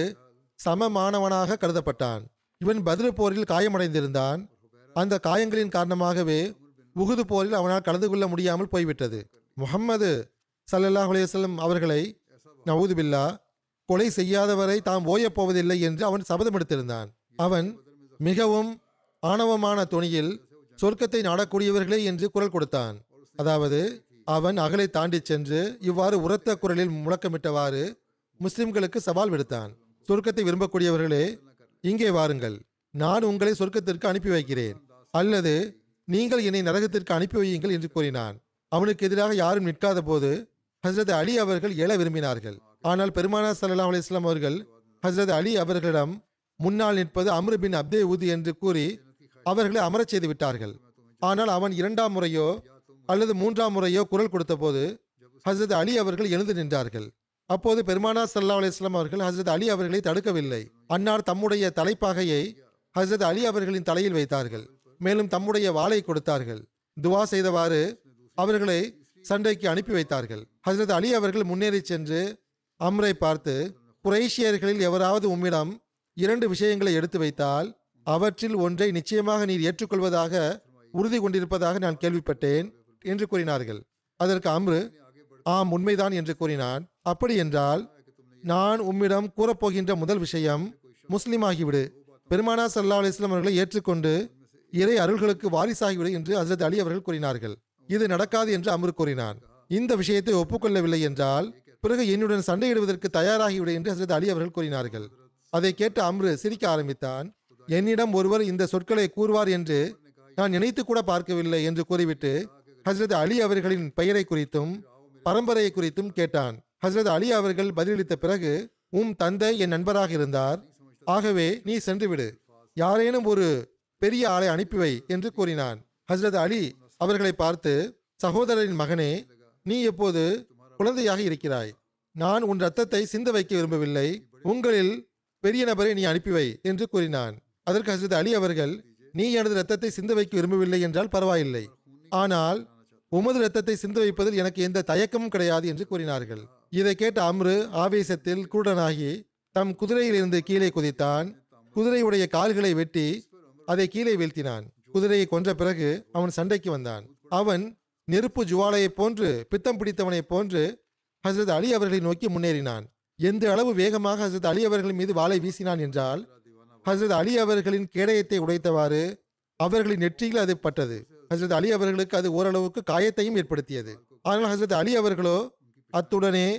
சமமானவனாக கருதப்பட்டான் இவன் பத்ரு போரில் காயமடைந்திருந்தான் அந்த காயங்களின் காரணமாகவே உகுது போரில் அவனால் கலந்து கொள்ள முடியாமல் போய்விட்டது முஹம்மது சல்லல்லாஹு அலைஹி வஸல்லம் அவர்களை நவூது பில்லா கொலை செய்யாதவரை தாம் ஓயப் போவதில்லை என்று அவன் சபதம் எடுத்திருந்தான் அவன் மிகவும் ஆணவமான துணியில் சொர்க்கத்தை நாடக்கூடியவர்களே என்று குரல் கொடுத்தான் அதாவது அவன் அகலை தாண்டி சென்று இவ்வாறு உரத்த குரலில் முழக்கமிட்டவாறு முஸ்லிம்களுக்கு சவால் விடுத்தான் சொர்க்கத்தை விரும்பக்கூடியவர்களே இங்கே வாருங்கள் நான் உங்களை சொர்க்கத்திற்கு அனுப்பி வைக்கிறேன் அல்லது நீங்கள் என்னை நரகத்திற்கு அனுப்பி வையுங்கள் என்று கூறினான் அவனுக்கு எதிராக யாரும் நிற்காத போது ஹஸ்ரத் அலி அவர்கள் எழ விரும்பினார்கள் ஆனால் பெருமானா சல்லா அலிஸ்லாம் அவர்கள் ஹஸ்ரத் அலி அவர்களிடம் முன்னால் நிற்பது அம்ரு பின் அப்தே உது என்று கூறி அவர்களை அமரச் செய்து விட்டார்கள் ஆனால் அவன் இரண்டாம் முறையோ அல்லது மூன்றாம் முறையோ குரல் கொடுத்தபோது ஹஸ்ரத் அலி அவர்கள் எழுந்து நின்றார்கள் அப்போது பெருமானா சல்லா அலிஸ்லாம் அவர்கள் ஹஸ்ரத் அலி அவர்களை தடுக்கவில்லை அன்னார் தம்முடைய தலைப்பாகையை ஹஸ்ரத் அலி அவர்களின் தலையில் வைத்தார்கள் மேலும் தம்முடைய வாளை கொடுத்தார்கள் துவா செய்தவாறு அவர்களை சண்டைக்கு அனுப்பி வைத்தார்கள் ஹஸ்ரத் அலி அவர்கள் முன்னேறி சென்று அம்ரை பார்த்து குறைஷியர்களில் எவராவது உம்மிடம் இரண்டு விஷயங்களை எடுத்து வைத்தால் அவற்றில் ஒன்றை நிச்சயமாக நீர் ஏற்றுக்கொள்வதாக உறுதி கொண்டிருப்பதாக நான் கேள்விப்பட்டேன் என்று கூறினார்கள் அதற்கு அம்ரு ஆம் உண்மைதான் என்று கூறினான் அப்படி என்றால் நான் உம்மிடம் கூறப்போகின்ற முதல் விஷயம் முஸ்லிம் ஆகிவிடு பெருமானா சல்லா அலிஸ்லாம் அவர்களை ஏற்றுக்கொண்டு இறை அருள்களுக்கு வாரிசாகிவிடு என்று ஹசரத் அலி அவர்கள் கூறினார்கள் இது நடக்காது என்று அம்ரு கூறினான் இந்த விஷயத்தை ஒப்புக்கொள்ளவில்லை என்றால் பிறகு என்னுடன் சண்டையிடுவதற்கு தயாராகிவிடு என்று ஹசரத் அலி அவர்கள் கூறினார்கள் அதை கேட்டு அம்ரு சிரிக்க ஆரம்பித்தான் என்னிடம் ஒருவர் இந்த சொற்களை கூறுவார் என்று நான் நினைத்து கூட பார்க்கவில்லை என்று கூறிவிட்டு ஹசரத் அலி அவர்களின் பெயரை குறித்தும் பரம்பரையை குறித்தும் கேட்டான் ஹசரத் அலி அவர்கள் பதிலளித்த பிறகு உம் தந்தை என் நண்பராக இருந்தார் ஆகவே நீ சென்று விடு யாரேனும் ஒரு பெரிய ஆளை அனுப்பி வை என்று கூறினான் ஹசரத் அலி அவர்களை பார்த்து சகோதரரின் மகனே நீ எப்போது குழந்தையாக இருக்கிறாய் நான் உன் ரத்தத்தை சிந்த வைக்க விரும்பவில்லை உங்களில் பெரிய நபரை நீ அனுப்பி வை என்று கூறினான் அதற்கு ஹசரத் அலி அவர்கள் நீ எனது ரத்தத்தை சிந்த வைக்க விரும்பவில்லை என்றால் பரவாயில்லை ஆனால் உமது ரத்தத்தை சிந்து வைப்பதில் எனக்கு எந்த தயக்கமும் கிடையாது என்று கூறினார்கள் இதை கேட்ட அம்ரு ஆவேசத்தில் குருடனாகி தம் குதிரையிலிருந்து கீழே குதித்தான் குதிரையுடைய கால்களை வெட்டி அதை கீழே வீழ்த்தினான் குதிரையை கொன்ற பிறகு அவன் சண்டைக்கு வந்தான் அவன் நெருப்பு ஜுவாலையைப் போன்று பித்தம் பிடித்தவனைப் போன்று ஹசரத் அலி அவர்களை நோக்கி முன்னேறினான் எந்த அளவு வேகமாக ஹசரத் அலி அவர்கள் மீது வாளை வீசினான் என்றால் ஹசரத் அலி அவர்களின் கேடயத்தை உடைத்தவாறு அவர்களின் நெற்றியில் அது பட்டது ஹசரத் அலி அவர்களுக்கு அது ஓரளவுக்கு காயத்தையும் ஏற்படுத்தியது ஆனால் ஹசரத் அலி அவர்களோ அத்துடனே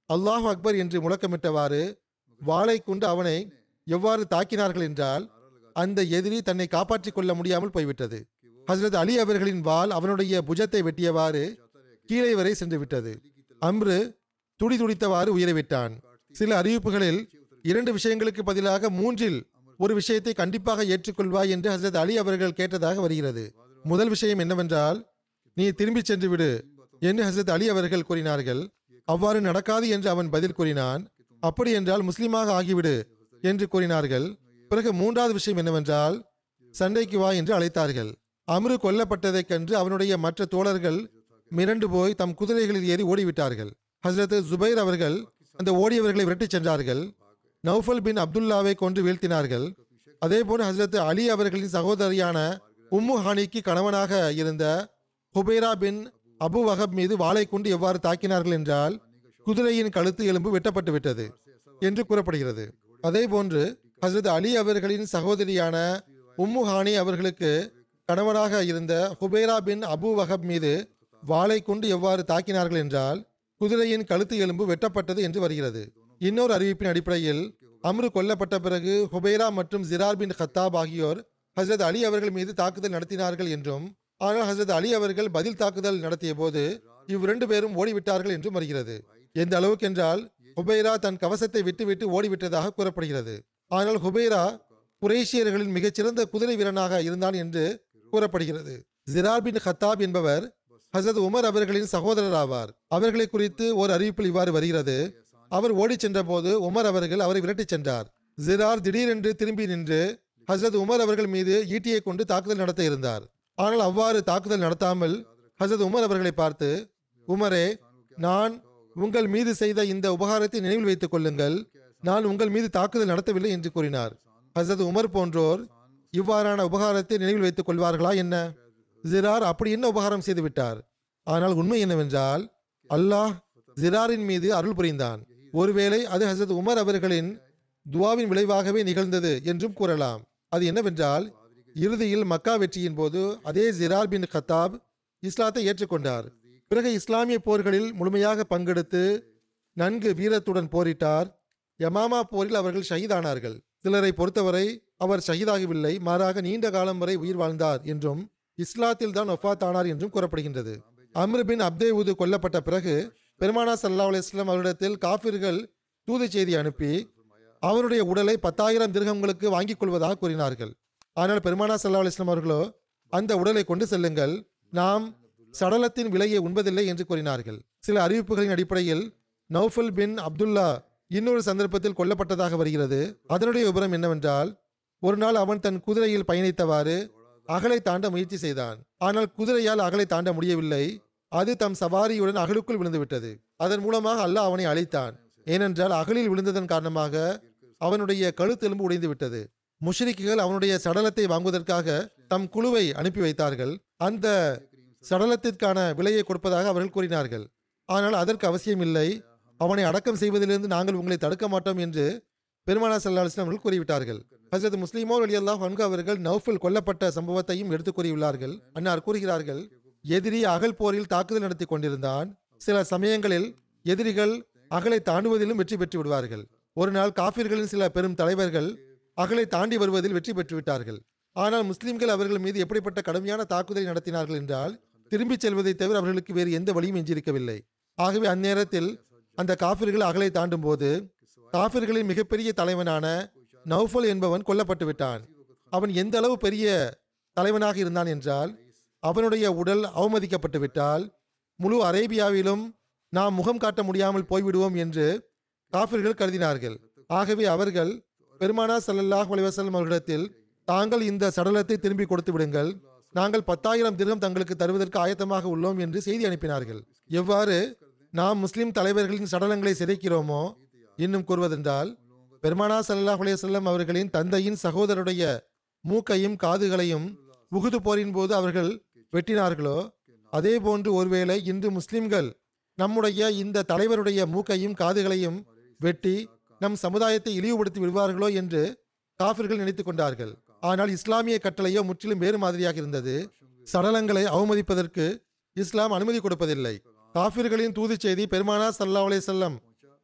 அல்லாஹ் அக்பர் என்று முழக்கமிட்டவாறு வாளை கொண்டு அவனை எவ்வாறு தாக்கினார்கள் என்றால் அந்த எதிரி தன்னை காப்பாற்றிக் கொள்ள முடியாமல் போய்விட்டது ஹசரத் அலி அவர்களின் வாள் அவனுடைய புஜத்தை வெட்டியவாறு கீழே வரை சென்று விட்டது அம்ரு துடி துடித்தவாறு உயிரைவிட்டான் சில அறிவிப்புகளில் இரண்டு விஷயங்களுக்கு பதிலாக மூன்றில் ஒரு விஷயத்தை கண்டிப்பாக ஏற்றுக்கொள்வாய் என்று ஹசரத் அலி அவர்கள் கேட்டதாக வருகிறது முதல் விஷயம் என்னவென்றால் நீ திரும்பிச் சென்று விடு என்று ஹசரத் அலி அவர்கள் கூறினார்கள் அவ்வாறு நடக்காது என்று அவன் பதில் கூறினான் அப்படி என்றால் முஸ்லீமாக ஆகிவிடு என்று கூறினார்கள் பிறகு மூன்றாவது விஷயம் என்னவென்றால் சண்டைக்கு வா என்று அழைத்தார்கள் அம்ரு கொல்லப்பட்டதைக் கண்டு அவனுடைய மற்ற தோழர்கள் மிரண்டு போய் தம் குதிரைகளில் ஏறி ஓடிவிட்டார்கள் ஹசரத் ஜுபைர் அவர்கள் அந்த ஓடியவர்களை விரட்டிச் சென்றார்கள் நௌஃபல் பின் அப்துல்லாவை கொன்று வீழ்த்தினார்கள் அதேபோல் ஹசரத் அலி அவர்களின் சகோதரியான உம்மு ஹானிக்கு கணவனாக இருந்த ஹுபைரா பின் அபு வஹப் மீது வாளை கொண்டு எவ்வாறு தாக்கினார்கள் என்றால் குதிரையின் கழுத்து எலும்பு வெட்டப்பட்டு விட்டது என்று கூறப்படுகிறது அதேபோன்று ஹசரத் அலி அவர்களின் சகோதரியான உம்மு ஹானி அவர்களுக்கு கணவனாக இருந்த ஹுபைரா பின் அபு வஹப் மீது வாளை கொண்டு எவ்வாறு தாக்கினார்கள் என்றால் குதிரையின் கழுத்து எலும்பு வெட்டப்பட்டது என்று வருகிறது இன்னொரு அறிவிப்பின் அடிப்படையில் அம்ரு கொல்லப்பட்ட பிறகு ஹுபைரா மற்றும் ஜிரார் பின் கத்தாப் ஆகியோர் ஹசரத் அலி அவர்கள் மீது தாக்குதல் நடத்தினார்கள் என்றும் ஆனால் ஹசரத் அலி அவர்கள் பதில் தாக்குதல் நடத்திய போது இவ்விரண்டு பேரும் ஓடிவிட்டார்கள் என்றும் வருகிறது எந்த அளவுக்கு என்றால் ஹுபைரா தன் கவசத்தை விட்டுவிட்டு ஓடிவிட்டதாக கூறப்படுகிறது ஆனால் ஹுபைரா குரேஷியர்களின் மிகச்சிறந்த குதிரை வீரனாக இருந்தான் என்று கூறப்படுகிறது ஜிரார் பின் ஹத்தாப் என்பவர் ஹசரத் உமர் அவர்களின் சகோதரர் ஆவார் அவர்களை குறித்து ஒரு அறிவிப்பில் இவ்வாறு வருகிறது அவர் ஓடிச் சென்றபோது உமர் அவர்கள் அவரை விரட்டிச் சென்றார் ஜிரார் திடீரென்று திரும்பி நின்று ஹசரத் உமர் அவர்கள் மீது ஈட்டியை கொண்டு தாக்குதல் நடத்த இருந்தார் ஆனால் அவ்வாறு தாக்குதல் நடத்தாமல் ஹசரத் உமர் அவர்களை பார்த்து உமரே நான் உங்கள் மீது செய்த இந்த உபகாரத்தை நினைவில் வைத்துக் கொள்ளுங்கள் நான் உங்கள் மீது தாக்குதல் நடத்தவில்லை என்று கூறினார் ஹசரத் உமர் போன்றோர் இவ்வாறான உபகாரத்தை நினைவில் வைத்துக் கொள்வார்களா என்ன ஜிரார் அப்படி என்ன உபகாரம் செய்து விட்டார் ஆனால் உண்மை என்னவென்றால் அல்லாஹ் ஜிராரின் மீது அருள் புரிந்தான் ஒருவேளை அது ஹசரத் உமர் அவர்களின் துவாவின் விளைவாகவே நிகழ்ந்தது என்றும் கூறலாம் அது என்னவென்றால் இறுதியில் மக்கா வெற்றியின் போது அதே ஜிரார் பின் கத்தாப் இஸ்லாத்தை ஏற்றுக்கொண்டார் பிறகு இஸ்லாமிய போர்களில் முழுமையாக பங்கெடுத்து நன்கு வீரத்துடன் போரிட்டார் யமாமா போரில் அவர்கள் ஷஹீதானார்கள் சிலரை பொறுத்தவரை அவர் ஷஹீதாகவில்லை மாறாக நீண்ட காலம் வரை உயிர் வாழ்ந்தார் என்றும் இஸ்லாத்தில் தான் ஒஃபாத் ஆனார் என்றும் கூறப்படுகின்றது அம்ரு பின் அப்தேவுது கொல்லப்பட்ட பிறகு பெருமானா சல்லா அலிஸ்லாம் அவரிடத்தில் காபிர்கள் தூது செய்தி அனுப்பி அவருடைய உடலை பத்தாயிரம் திருகங்களுக்கு வாங்கிக் கொள்வதாக கூறினார்கள் ஆனால் பெருமானா சல்லா அலிஸ்லாம் அவர்களோ அந்த உடலை கொண்டு செல்லுங்கள் நாம் சடலத்தின் விலையை உண்பதில்லை என்று கூறினார்கள் சில அறிவிப்புகளின் அடிப்படையில் நௌஃபல் பின் அப்துல்லா இன்னொரு சந்தர்ப்பத்தில் கொல்லப்பட்டதாக வருகிறது அதனுடைய விவரம் என்னவென்றால் ஒரு நாள் அவன் தன் குதிரையில் பயணித்தவாறு அகலை தாண்ட முயற்சி செய்தான் ஆனால் குதிரையால் அகலை தாண்ட முடியவில்லை அது தம் சவாரியுடன் அகலுக்குள் விழுந்துவிட்டது அதன் மூலமாக அல்லாஹ் அவனை அழித்தான் ஏனென்றால் அகலில் விழுந்ததன் காரணமாக அவனுடைய கழுத்தெலும்பு உடைந்து விட்டது முஷ்ரிக்குகள் அவனுடைய சடலத்தை வாங்குவதற்காக தம் குழுவை அனுப்பி வைத்தார்கள் அந்த சடலத்திற்கான விலையை கொடுப்பதாக அவர்கள் கூறினார்கள் ஆனால் அதற்கு அவசியமில்லை அவனை அடக்கம் செய்வதிலிருந்து நாங்கள் உங்களை தடுக்க மாட்டோம் என்று பெருமானா சல்லா அலிஸ்லாம் அவர்கள் கூறிவிட்டார்கள் ஹசரத் முஸ்லிமோ அலி அல்லாஹ் அன்கு அவர்கள் நௌஃபில் கொல்லப்பட்ட சம்பவத்தையும் எடுத்து கூறியுள்ளார்கள் அன்னார் கூறுகிறார்கள் எதிரி அகல் போரில் தாக்குதல் நடத்தி கொண்டிருந்தான் சில சமயங்களில் எதிரிகள் அகலை தாண்டுவதிலும் வெற்றி பெற்று விடுவார்கள் ஒரு நாள் காபிர்களின் சில பெரும் தலைவர்கள் அகலை தாண்டி வருவதில் வெற்றி பெற்று விட்டார்கள் ஆனால் முஸ்லிம்கள் அவர்கள் மீது எப்படிப்பட்ட கடுமையான தாக்குதலை நடத்தினார்கள் என்றால் திரும்பிச் செல்வதை தவிர அவர்களுக்கு வேறு எந்த வழியும் எஞ்சியிருக்கவில்லை ஆகவே அந்நேரத்தில் அந்த காபிர்கள் அகலை தாண்டும் போது காபிர்களின் மிகப்பெரிய தலைவனான நௌஃபல் என்பவன் கொல்லப்பட்டு விட்டான் அவன் எந்த அளவு பெரிய தலைவனாக இருந்தான் என்றால் அவனுடைய உடல் அவமதிக்கப்பட்டு விட்டால் முழு அரேபியாவிலும் நாம் முகம் காட்ட முடியாமல் போய்விடுவோம் என்று காபிர்கள் கருதினார்கள் ஆகவே அவர்கள் பெருமானா ஸல்லல்லாஹு அலைஹி வஸல்லம் அவர்களிடத்தில் தாங்கள் இந்த சடலத்தை திரும்பி கொடுத்து விடுங்கள் நாங்கள் பத்தாயிரம் திர்கம் தங்களுக்கு தருவதற்கு ஆயத்தமாக உள்ளோம் என்று செய்தி அனுப்பினார்கள் எவ்வாறு நாம் முஸ்லிம் தலைவர்களின் சடலங்களை சிதைக்கிறோமோ இன்னும் கூறுவதென்றால் பெருமானா ஸல்லல்லாஹு அலைஹி வஸல்லம் அவர்களின் தந்தையின் சகோதரருடைய மூக்கையும் காதுகளையும் உகுது போரின் போது அவர்கள் வெட்டினார்களோ அதே போன்று ஒருவேளை இன்று முஸ்லிம்கள் நம்முடைய இந்த தலைவருடைய மூக்கையும் காதுகளையும் வெட்டி நம் சமுதாயத்தை இழிவுபடுத்தி விடுவார்களோ என்று காபிர்கள் நினைத்துக் கொண்டார்கள் ஆனால் இஸ்லாமிய கட்டளையோ முற்றிலும் வேறு மாதிரியாக இருந்தது சடலங்களை அவமதிப்பதற்கு இஸ்லாம் அனுமதி கொடுப்பதில்லை காபிர்களின் தூது செய்தி பெருமானா சல்லா அலைஹி வஸல்லம்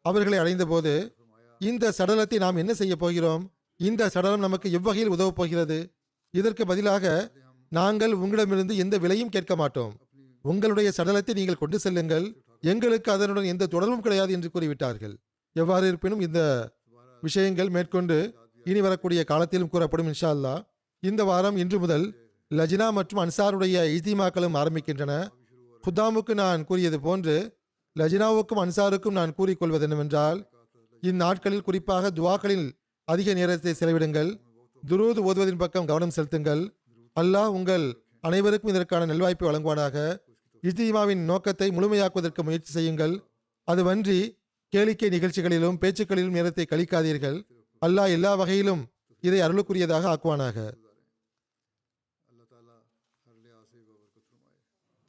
அவர்களை அடைந்தபோது இந்த சடலத்தை நாம் என்ன செய்ய போகிறோம் இந்த சடலம் நமக்கு எவ்வகையில் உதவப் போகிறது இதற்கு பதிலாக நாங்கள் உங்களிடமிருந்து எந்த விலையும் கேட்க மாட்டோம் உங்களுடைய சடலத்தை நீங்கள் கொண்டு செல்லுங்கள் எங்களுக்கு அதனுடன் எந்த தொடர்பும் கிடையாது என்று கூறிவிட்டார்கள் எவ்வாறு இருப்பினும் இந்த விஷயங்கள் மேற்கொண்டு இனி வரக்கூடிய காலத்திலும் கூறப்படும் இன்ஷா அல்லாஹ் இந்த வாரம் இன்று முதல் லஜினா மற்றும் அன்சாருடைய இஜ்திமாக்களும் ஆரம்பிக்கின்றன குத்தாமுக்கு நான் கூறியது போன்று லஜினாவுக்கும் அன்சாருக்கும் நான் கூறிக்கொள்வது என்னவென்றால் இந்நாட்களில் குறிப்பாக துவாக்களில் அதிக நேரத்தை செலவிடுங்கள் துரூது ஓதுவதின் பக்கம் கவனம் செலுத்துங்கள் அல்லாஹ் உங்கள் அனைவருக்கும் இதற்கான நல்வாய்ப்பை வழங்குவானாக இஜ்திமாவின் நோக்கத்தை முழுமையாக்குவதற்கு முயற்சி செய்யுங்கள் அதுவன்றி கேளிக்கை நிகழ்ச்சிகளிலும் பேச்சுக்களிலும் நேரத்தை கழிக்காதீர்கள் அல்லாஹ் எல்லா வகையிலும் இதை அருளுக்குரியதாக ஆக்குவானாக अल्लाह ताला हर लिहाज से बरकत फरमाए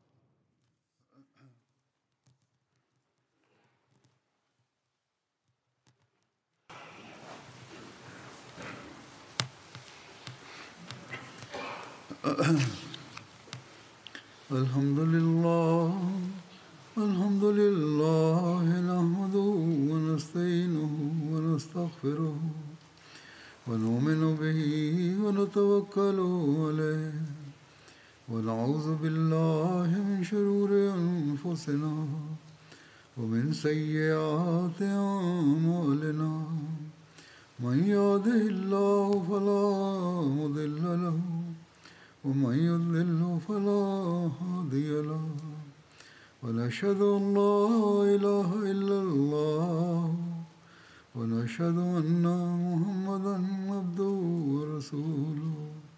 الحمد لله الحمد لله نحمده ونستعينه ونستغفره ونؤمن به ونتوكل عليه ونعوذ بالله من شرور أنفسنا ومن سيئات أعمالنا من يهده الله فلا مضل له ومن يضلل فلا هادي له ونشهد أن لا إله إلا الله ونشهد أن محمدا عبده ورسوله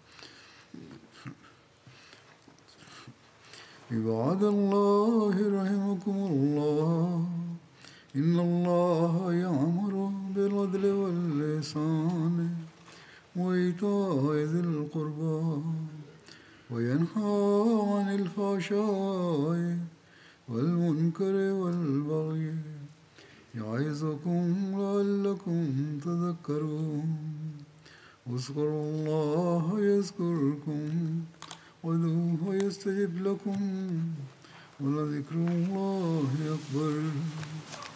عباد الله رحمكم الله إن الله يأمر بالعدل واللسان وإيتاء ذي القربى وينهى عن الفحشاء والمنكر والبغي يعظكم لعلكم تذكرون اذكروا الله يذكركم ودوه يستجب لكم ولذكر الله أكبر